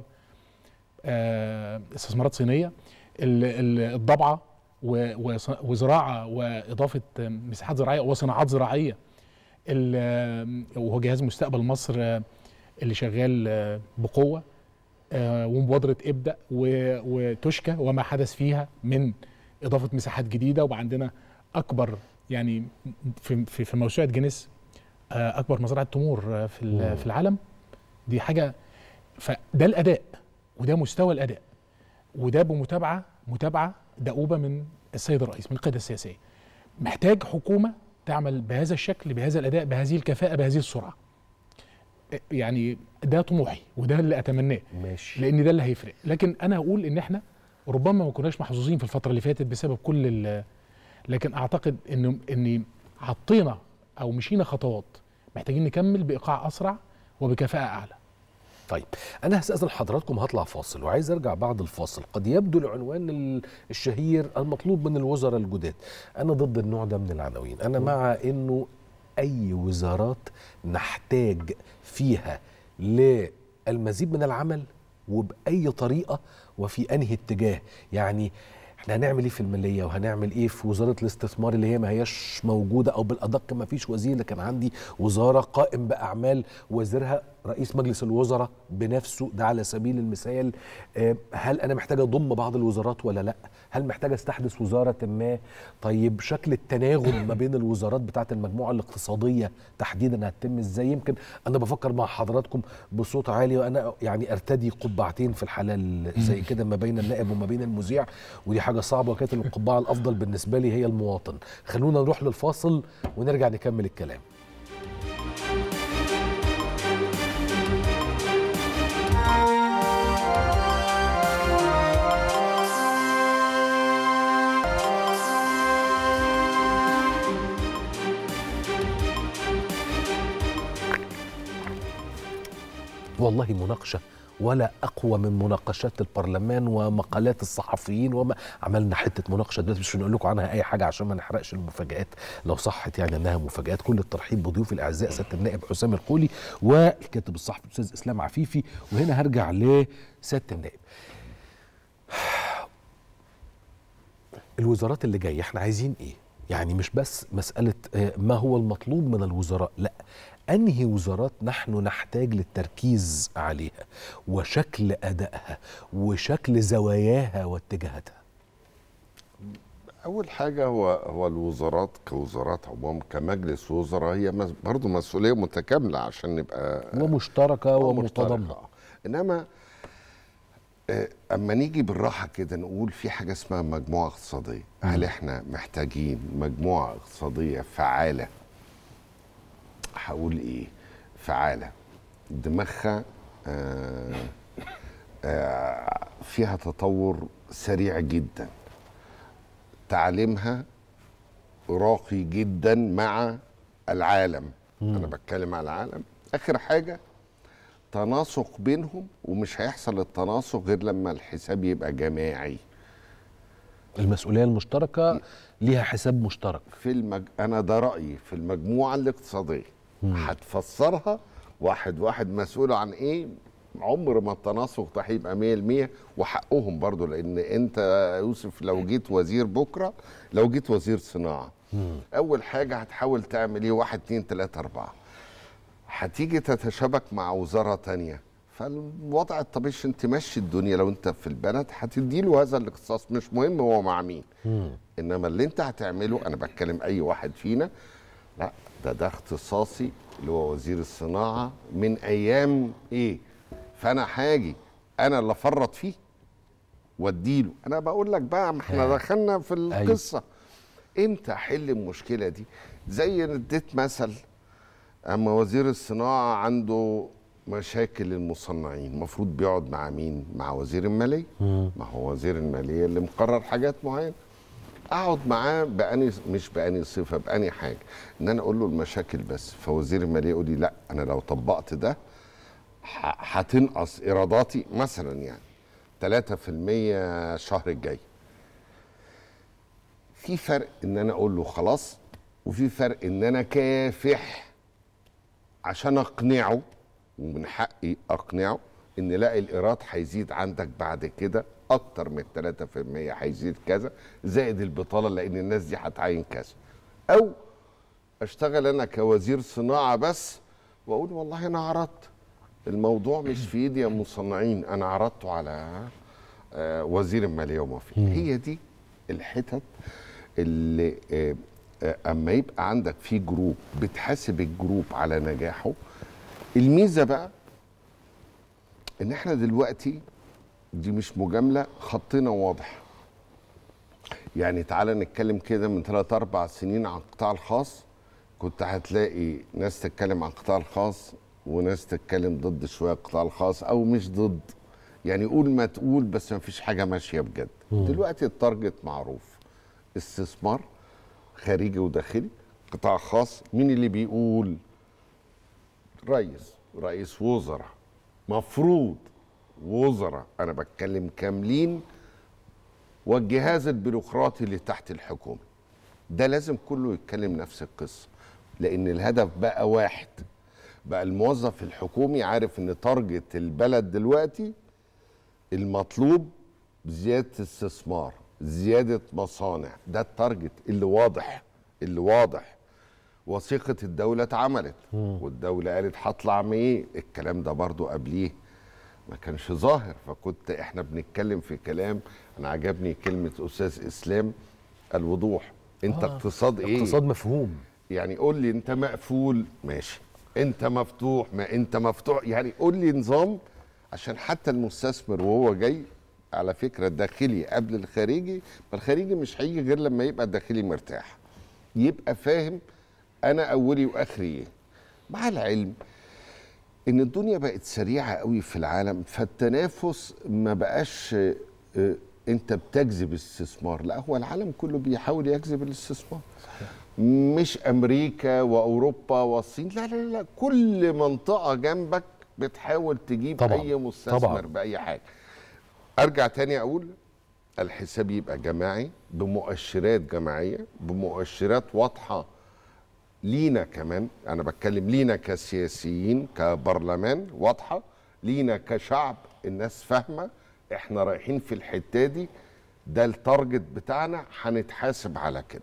آه، استثمارات صينيه ال- ال- الضبعه و- وص- وزراعه واضافه مساحات زراعيه وصناعات زراعيه ال- وهو جهاز مستقبل مصر آه، اللي شغال آه، بقوه آه، ومبادره ابدا و- وتشكى وما حدث فيها من اضافه مساحات جديده وبقى عندنا اكبر يعني في في, في موسوعه جينيس آه، اكبر مزرعه تمور آه، في ال- في العالم دي حاجه فده الاداء وده مستوى الاداء وده بمتابعه متابعه دؤوبه من السيد الرئيس من القياده السياسيه محتاج حكومه تعمل بهذا الشكل بهذا الاداء بهذه الكفاءه بهذه السرعه يعني ده طموحي وده اللي اتمناه ماشي لان ده اللي هيفرق لكن انا اقول ان احنا ربما ما كناش محظوظين في الفتره اللي فاتت بسبب كل ال- لكن اعتقد ان ان حطينا او مشينا خطوات محتاجين نكمل بايقاع اسرع وبكفاءه اعلى طيب انا هستاذن حضراتكم هطلع فاصل وعايز ارجع بعد الفاصل قد يبدو العنوان ال- الشهير المطلوب من الوزراء الجداد انا ضد النوع ده من العناوين انا مع انه اي وزارات نحتاج فيها للمزيد من العمل وباي طريقه وفي انهي اتجاه يعني احنا هنعمل ايه في الماليه وهنعمل ايه في وزاره الاستثمار اللي هي ما هياش موجوده او بالادق ما فيش وزير لكن عندي وزاره قائم باعمال وزيرها رئيس مجلس الوزراء بنفسه ده على سبيل المثال آه، هل انا محتاج اضم بعض الوزارات ولا لا هل محتاج استحدث وزاره ما طيب شكل التناغم ما بين الوزارات بتاعه المجموعه الاقتصاديه تحديدا هتتم ازاي يمكن انا بفكر مع حضراتكم بصوت عالي وانا يعني ارتدي قبعتين في الحاله ال- زي كده ما بين النائب وما بين المذيع ودي حاجه صعبه وكانت القبعه الافضل بالنسبه لي هي المواطن خلونا نروح للفاصل ونرجع نكمل الكلام والله مناقشة ولا أقوى من مناقشات البرلمان ومقالات الصحفيين وما عملنا حتة مناقشة دلوقتي مش هنقول لكم عنها أي حاجة عشان ما نحرقش المفاجآت لو صحت يعني أنها مفاجآت كل الترحيب بضيوف الأعزاء سيادة النائب حسام القولي والكاتب الصحفي الأستاذ إسلام عفيفي وهنا هرجع لسيادة النائب الوزارات اللي جاية احنا عايزين ايه؟ يعني مش بس مسألة آه، ما هو المطلوب من الوزراء لا أنهي وزارات نحن نحتاج للتركيز عليها وشكل أدائها وشكل زواياها واتجاهاتها اول حاجه هو هو الوزارات كوزارات عموما كمجلس وزراء هي مس- برضو مسؤوليه متكامله عشان نبقى ومشتركة ومشتركة. ومتضامنة انما آه، اما نيجي بالراحه كده نقول في حاجه اسمها مجموعه اقتصاديه هل احنا محتاجين مجموعه اقتصاديه فعاله هقول ايه فعاله دماغها آه آه فيها تطور سريع جدا تعليمها راقي جدا مع العالم انا بتكلم على العالم اخر حاجه تناسق بينهم ومش هيحصل التناسق غير لما الحساب يبقى جماعي المسؤولية المشتركة ليها حساب مشترك في المج... انا ده رايي في المجموعه الاقتصاديه هتفسرها واحد واحد مسؤول عن ايه عمر ما التناسق ده هيبقى 100% وحقهم برضو لان انت يا يوسف لو جيت وزير بكره لو جيت وزير صناعه اول حاجه هتحاول تعمل ايه واحد اتنين تلاته اربعه هتيجي تتشابك مع وزاره تانية فالوضع الطبيعي عشان تمشي الدنيا لو انت في البلد هتدي له هذا الاختصاص مش مهم هو مع مين انما اللي انت هتعمله انا بتكلم اي واحد فينا لا ده ده اختصاصي اللي هو وزير الصناعه من ايام ايه فانا هاجي انا اللي افرط فيه واديله انا بقول لك بقى ما احنا آه. دخلنا في أيوة. القصه امتى احل المشكله دي زي اديت مثل اما وزير الصناعه عنده مشاكل المصنعين المفروض بيقعد مع مين مع وزير الماليه ما هو وزير الماليه اللي مقرر حاجات معينه اقعد معاه باني مش باني صفه باني حاجه ان انا اقول له المشاكل بس فوزير الماليه يقول لي لا انا لو طبقت ده ه- هتنقص ايراداتي مثلا يعني 3% الشهر الجاي في فرق ان انا اقول له خلاص وفي فرق ان انا كافح عشان اقنعه ومن حقي اقنعه ان لا الايراد هيزيد عندك بعد كده اكتر من 3% هيزيد كذا زائد البطاله لان الناس دي هتعين كذا او اشتغل انا كوزير صناعه بس واقول والله انا عرضت الموضوع مش في ايدي يا مصنعين انا عرضته على آه، وزير الماليه وما فيه هي دي الحتت اللي آه، آه، اما يبقى عندك في جروب بتحاسب الجروب على نجاحه الميزه بقى ان احنا دلوقتي دي مش مجامله خطنا واضح يعني تعالى نتكلم كده من ثلاث اربع سنين عن القطاع الخاص كنت هتلاقي ناس تتكلم عن القطاع الخاص وناس تتكلم ضد شويه القطاع الخاص او مش ضد يعني قول ما تقول بس ما فيش حاجه ماشيه بجد دلوقتي التارجت معروف استثمار خارجي وداخلي قطاع خاص مين اللي بيقول رئيس رئيس وزراء مفروض وزراء انا بتكلم كاملين والجهاز البيروقراطي اللي تحت الحكومه ده لازم كله يتكلم نفس القصه لان الهدف بقى واحد بقى الموظف الحكومي عارف ان تارجت البلد دلوقتي المطلوب زياده استثمار زياده مصانع ده التارجت اللي واضح اللي واضح وثيقه الدوله اتعملت والدوله قالت هطلع من ايه الكلام ده برضو قبليه ما كانش ظاهر فكنت احنا بنتكلم في كلام انا عجبني كلمه استاذ اسلام الوضوح انت آه، اقتصاد ايه اقتصاد مفهوم يعني قول لي انت مقفول ماشي انت مفتوح ما انت مفتوح يعني قول لي نظام عشان حتى المستثمر وهو جاي على فكره الداخلي قبل الخارجي فالخارجي مش هيجي غير لما يبقى الداخلي مرتاح يبقى فاهم انا اولي واخري ايه مع العلم ان الدنيا بقت سريعه قوي في العالم فالتنافس ما بقاش آه، آه، انت بتجذب استثمار لا هو العالم كله بيحاول يجذب الاستثمار مش امريكا واوروبا والصين لا لا لا كل منطقه جنبك بتحاول تجيب طبعاً، اي مستثمر طبعاً. باي حاجه ارجع تاني اقول الحساب يبقى جماعي بمؤشرات جماعيه بمؤشرات واضحه لينا كمان انا بتكلم لينا كسياسيين كبرلمان واضحه لينا كشعب الناس فاهمه احنا رايحين في الحته دي ده التارجت بتاعنا هنتحاسب على كده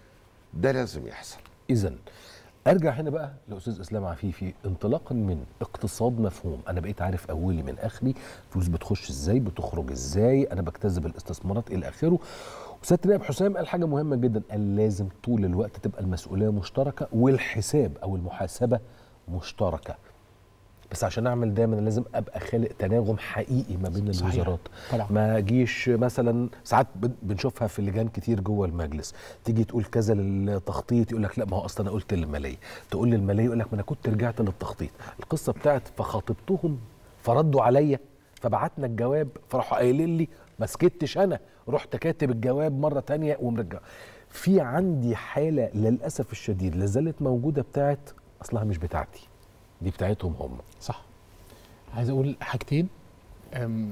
ده لازم يحصل اذا ارجع هنا بقى لاستاذ اسلام عفيفي انطلاقا من اقتصاد مفهوم انا بقيت عارف اولي من اخري فلوس بتخش ازاي بتخرج ازاي انا بجتذب الاستثمارات الى اخره وسياده النائب حسام قال حاجه مهمه جدا قال لازم طول الوقت تبقى المسؤوليه مشتركه والحساب او المحاسبه مشتركه بس عشان اعمل ده انا لازم ابقى خالق تناغم حقيقي ما بين صحيح. الوزارات طبعا. ما اجيش مثلا ساعات بن- بنشوفها في لجان كتير جوه المجلس تيجي تقول كذا للتخطيط يقول لك لا ما هو اصلا انا قلت للماليه تقول للماليه يقول لك ما انا كنت رجعت للتخطيط القصه بتاعت فخاطبتهم فردوا عليا فبعتنا الجواب فراحوا قايلين لي ما سكتش انا رحت كاتب الجواب مره تانية ومرجع في عندي حاله للاسف الشديد لازالت موجوده بتاعت اصلها مش بتاعتي دي بتاعتهم هم صح عايز اقول حاجتين أم،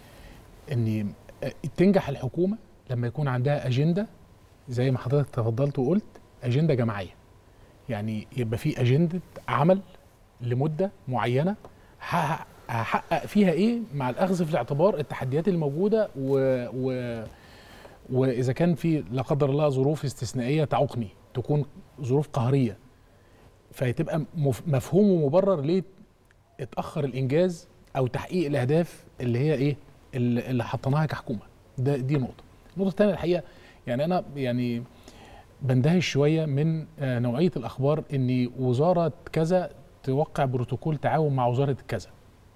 ان أه، تنجح الحكومه لما يكون عندها اجنده زي ما حضرتك تفضلت وقلت اجنده جماعيه يعني يبقى في اجنده عمل لمده معينه هحقق- هحقق فيها ايه مع الاخذ في الاعتبار التحديات الموجوده و, و واذا كان في لا قدر الله ظروف استثنائيه تعوقني تكون ظروف قهريه فهتبقى مف- مفهوم ومبرر ليه اتاخر الانجاز او تحقيق الاهداف اللي هي ايه اللي اللي حطيناها كحكومه ده دي نقطه النقطه الثانيه الحقيقه يعني انا يعني بندهش شويه من آه، نوعيه الاخبار ان وزاره كذا توقع بروتوكول تعاون مع وزاره كذا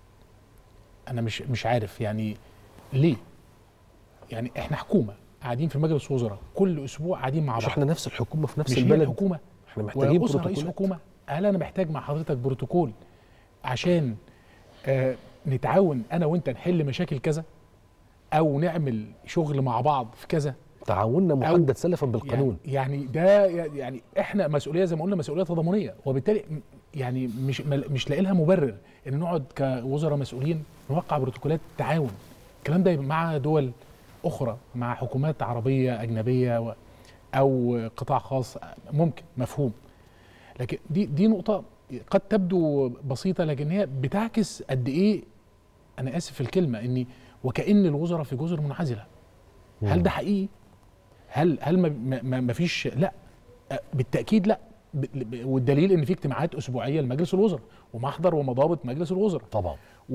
انا مش مش عارف يعني ليه يعني احنا حكومه قاعدين في مجلس وزراء كل اسبوع قاعدين مع مش بعض احنا نفس الحكومه في نفس مش هي البلد الحكومه احنا محتاجين وأسرة رئيس بروتوكولات حكومه هل انا محتاج مع حضرتك بروتوكول عشان آه نتعاون انا وانت نحل مشاكل كذا او نعمل شغل مع بعض في كذا تعاوننا محدد سلفا بالقانون يعني, يعني ده يعني احنا مسؤوليه زي ما قلنا مسؤوليه تضامنيه وبالتالي م- يعني مش مل- مش لاقي لها مبرر ان نقعد كوزراء مسؤولين نوقع بروتوكولات تعاون الكلام ده يبقى مع دول اخرى مع حكومات عربيه اجنبيه و- او قطاع خاص ممكن مفهوم لكن دي دي نقطه قد تبدو بسيطه لكن هي بتعكس قد ايه انا اسف في الكلمه اني وكان الوزراء في جزر منعزله هل ده حقيقي هل هل ما- ما ما- ما فيش لا أه، بالتاكيد لا ب- ب- والدليل ان في اجتماعات اسبوعيه لمجلس الوزراء ومحضر ومضابط مجلس الوزراء طبعا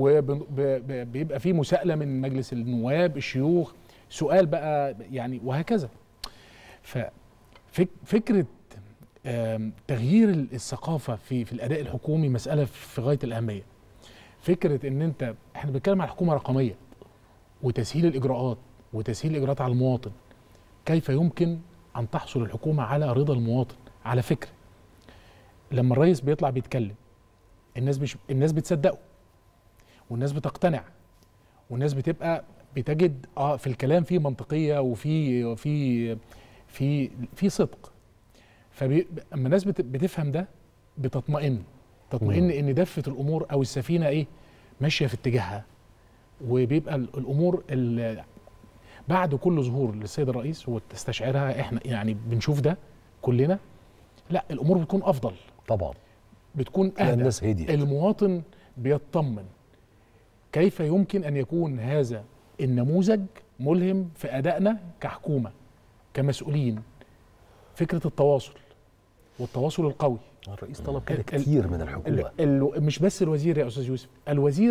وبيبقى في مساءله من مجلس النواب الشيوخ سؤال بقى يعني وهكذا ففكره تغيير ال- الثقافه في في الاداء الحكومي مساله في غايه الاهميه فكره ان انت احنا بنتكلم عن حكومه رقميه وتسهيل الاجراءات وتسهيل الاجراءات على المواطن كيف يمكن ان تحصل الحكومه على رضا المواطن على فكره لما الرئيس بيطلع بيتكلم الناس مش الناس بتصدقه والناس بتقتنع والناس بتبقى بتجد اه في الكلام فيه منطقيه وفي في في في صدق فاما الناس بت- بتفهم ده بتطمئن تطمئن ان دفه الامور او السفينه ايه ماشيه في اتجاهها وبيبقى ال- الامور ال- بعد كل ظهور للسيد الرئيس وتستشعرها احنا يعني بنشوف ده كلنا لا الامور بتكون افضل طبعا بتكون تلاقي اهدى الناس هديت. المواطن بيطمن كيف يمكن ان يكون هذا النموذج ملهم في ادائنا كحكومه كمسؤولين فكره التواصل والتواصل القوي الرئيس طلب كده ال- ال- كتير من الحكومه ال- ال- مش بس الوزير يا استاذ يوسف الوزير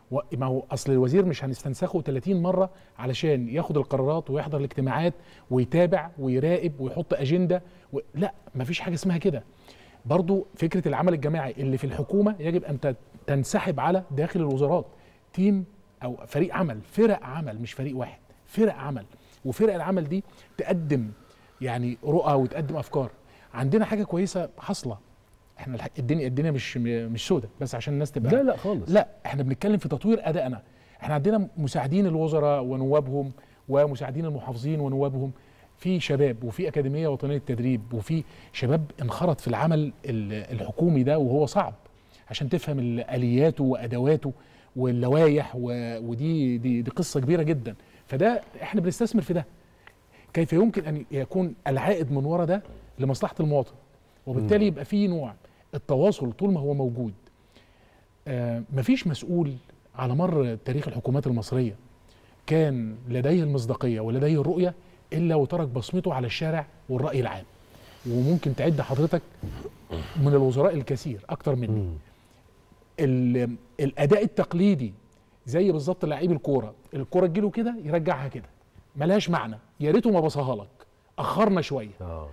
و- ما هو اصل الوزير مش هنستنسخه 30 مره علشان ياخد القرارات ويحضر الاجتماعات ويتابع ويراقب ويحط اجنده و... لا مفيش حاجه اسمها كده برضو فكره العمل الجماعي اللي في الحكومه يجب ان ت- تنسحب على داخل الوزارات تيم او فريق عمل فرق عمل مش فريق واحد فرق عمل وفرق العمل دي تقدم يعني رؤى وتقدم افكار عندنا حاجه كويسه حاصله احنا الح- الدنيا الدنيا مش مش سودة بس عشان الناس تبقى لا لا خالص لا احنا بنتكلم في تطوير ادائنا احنا عندنا مساعدين الوزراء ونوابهم ومساعدين المحافظين ونوابهم في شباب وفي اكاديميه وطنيه للتدريب وفي شباب انخرط في العمل ال- الحكومي ده وهو صعب عشان تفهم ال- الياته وادواته واللوائح و- ودي دي, دي قصه كبيره جدا فده احنا بنستثمر في ده كيف يمكن ان يكون العائد من ورا ده لمصلحه المواطن وبالتالي يبقى في نوع التواصل طول ما هو موجود آه مفيش مسؤول على مر تاريخ الحكومات المصريه كان لديه المصداقيه ولديه الرؤيه الا وترك بصمته على الشارع والراي العام وممكن تعد حضرتك من الوزراء الكثير اكتر مني ال- الاداء التقليدي زي بالظبط لعيب الكوره الكوره تجيله كده يرجعها كده ملهاش معنى يا ريته ما بصاها لك اخرنا شويه اه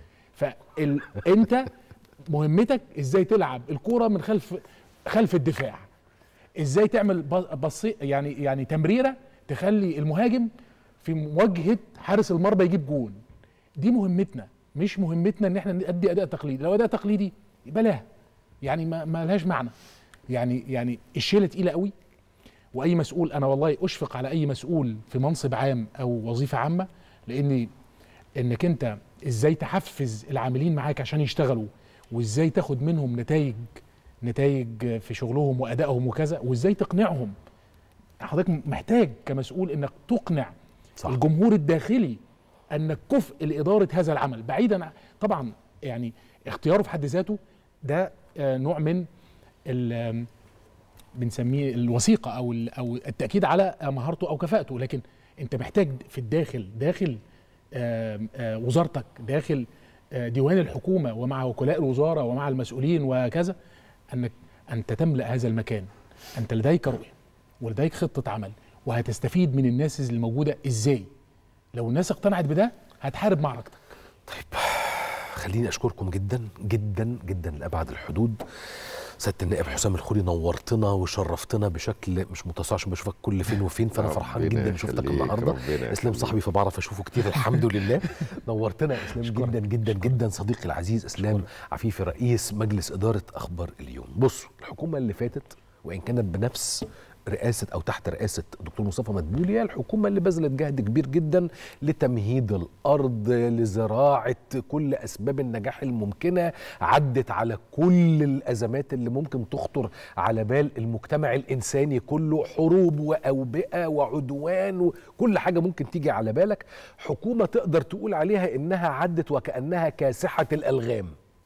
فانت مهمتك ازاي تلعب الكوره من خلف خلف الدفاع ازاي تعمل ب- بصي يعني يعني تمريره تخلي المهاجم في مواجهه حارس المرمى يجيب جون دي مهمتنا مش مهمتنا ان احنا نأدي اداء تقليدي لو اداء تقليدي بلاها يعني ما, ما لهاش معنى يعني يعني الشيله تقيله قوي واي مسؤول انا والله اشفق على اي مسؤول في منصب عام او وظيفه عامه لان انك انت ازاي تحفز العاملين معاك عشان يشتغلوا وازاي تاخد منهم نتائج نتائج في شغلهم وادائهم وكذا وازاي تقنعهم حضرتك محتاج كمسؤول انك تقنع صح. الجمهور الداخلي انك كفء لاداره هذا العمل بعيدا عن- طبعا يعني اختياره في حد ذاته ده آه، نوع من ال- آم، بنسميه الوثيقه او ال- او التاكيد على مهارته او كفاءته لكن انت محتاج في الداخل داخل آم، آه، وزارتك داخل آه، ديوان الحكومه ومع وكلاء الوزاره ومع المسؤولين وكذا انك انت تملا هذا المكان انت لديك رؤيه ولديك خطه عمل وهتستفيد من الناس اللي موجوده ازاي لو الناس اقتنعت بده هتحارب معركتك خليني اشكركم جدا جدا جدا لابعد الحدود سياده النائب حسام الخولي نورتنا وشرفتنا بشكل مش متصل عشان بشوفك كل فين وفين فانا فرحان ربنا جدا شفتك يخليك، النهارده ربنا اسلام يخليك. صاحبي فبعرف اشوفه كتير الحمد لله نورتنا يا اسلام جدا جدا جدا صديقي العزيز اسلام عفيفي رئيس مجلس اداره اخبار اليوم بصوا الحكومه اللي فاتت وان كانت بنفس رئاسة أو تحت رئاسة الدكتور مصطفى مدبولي هي الحكومة اللي بذلت جهد كبير جدا لتمهيد الأرض لزراعة كل أسباب النجاح الممكنة عدت على كل الأزمات اللي ممكن تخطر على بال المجتمع الإنساني كله حروب وأوبئة وعدوان وكل حاجة ممكن تيجي على بالك حكومة تقدر تقول عليها إنها عدت وكأنها كاسحة الألغام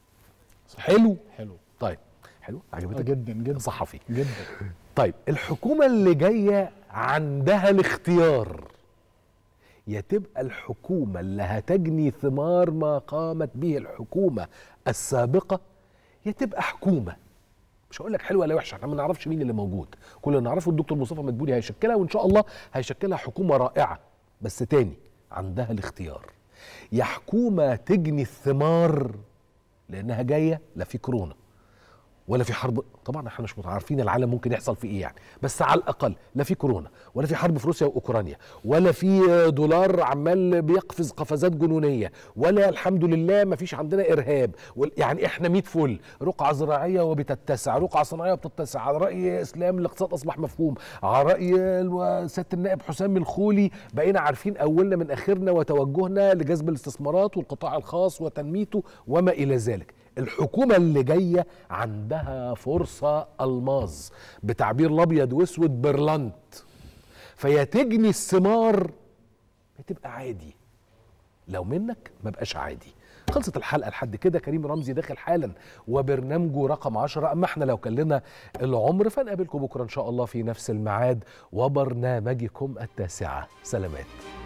حلو حلو طيب حلو عجبتك جدا جدا صحفي جدا طيب الحكومة اللي جاية عندها الاختيار يا تبقى الحكومة اللي هتجني ثمار ما قامت به الحكومة السابقة يا تبقى حكومة مش هقول لك حلوه ولا وحشه احنا ما نعرفش مين اللي موجود كل اللي نعرفه الدكتور مصطفى مدبولي هيشكلها وان شاء الله هيشكلها حكومه رائعه بس تاني عندها الاختيار يا حكومه تجني الثمار لانها جايه لا في كورونا ولا في حرب طبعا احنا مش متعارفين العالم ممكن يحصل فيه ايه يعني بس على الاقل لا في كورونا ولا في حرب في روسيا واوكرانيا ولا في دولار عمال بيقفز قفزات جنونيه ولا الحمد لله ما فيش عندنا ارهاب وال- يعني احنا 100 فل رقعه زراعيه وبتتسع رقعه صناعيه بتتسع على راي اسلام الاقتصاد اصبح مفهوم على راي الو- سياده النائب حسام الخولي بقينا عارفين اولنا من اخرنا وتوجهنا لجذب الاستثمارات والقطاع الخاص وتنميته وما الى ذلك الحكومة اللي جاية عندها فرصة ألماظ بتعبير الأبيض وأسود برلنت فيا تجني الثمار يا تبقى عادي لو منك ما بقاش عادي خلصت الحلقة لحد كده كريم رمزي داخل حالا وبرنامجه رقم عشرة أما احنا لو كان لنا العمر فنقابلكم بكرة إن شاء الله في نفس الميعاد وبرنامجكم التاسعة سلامات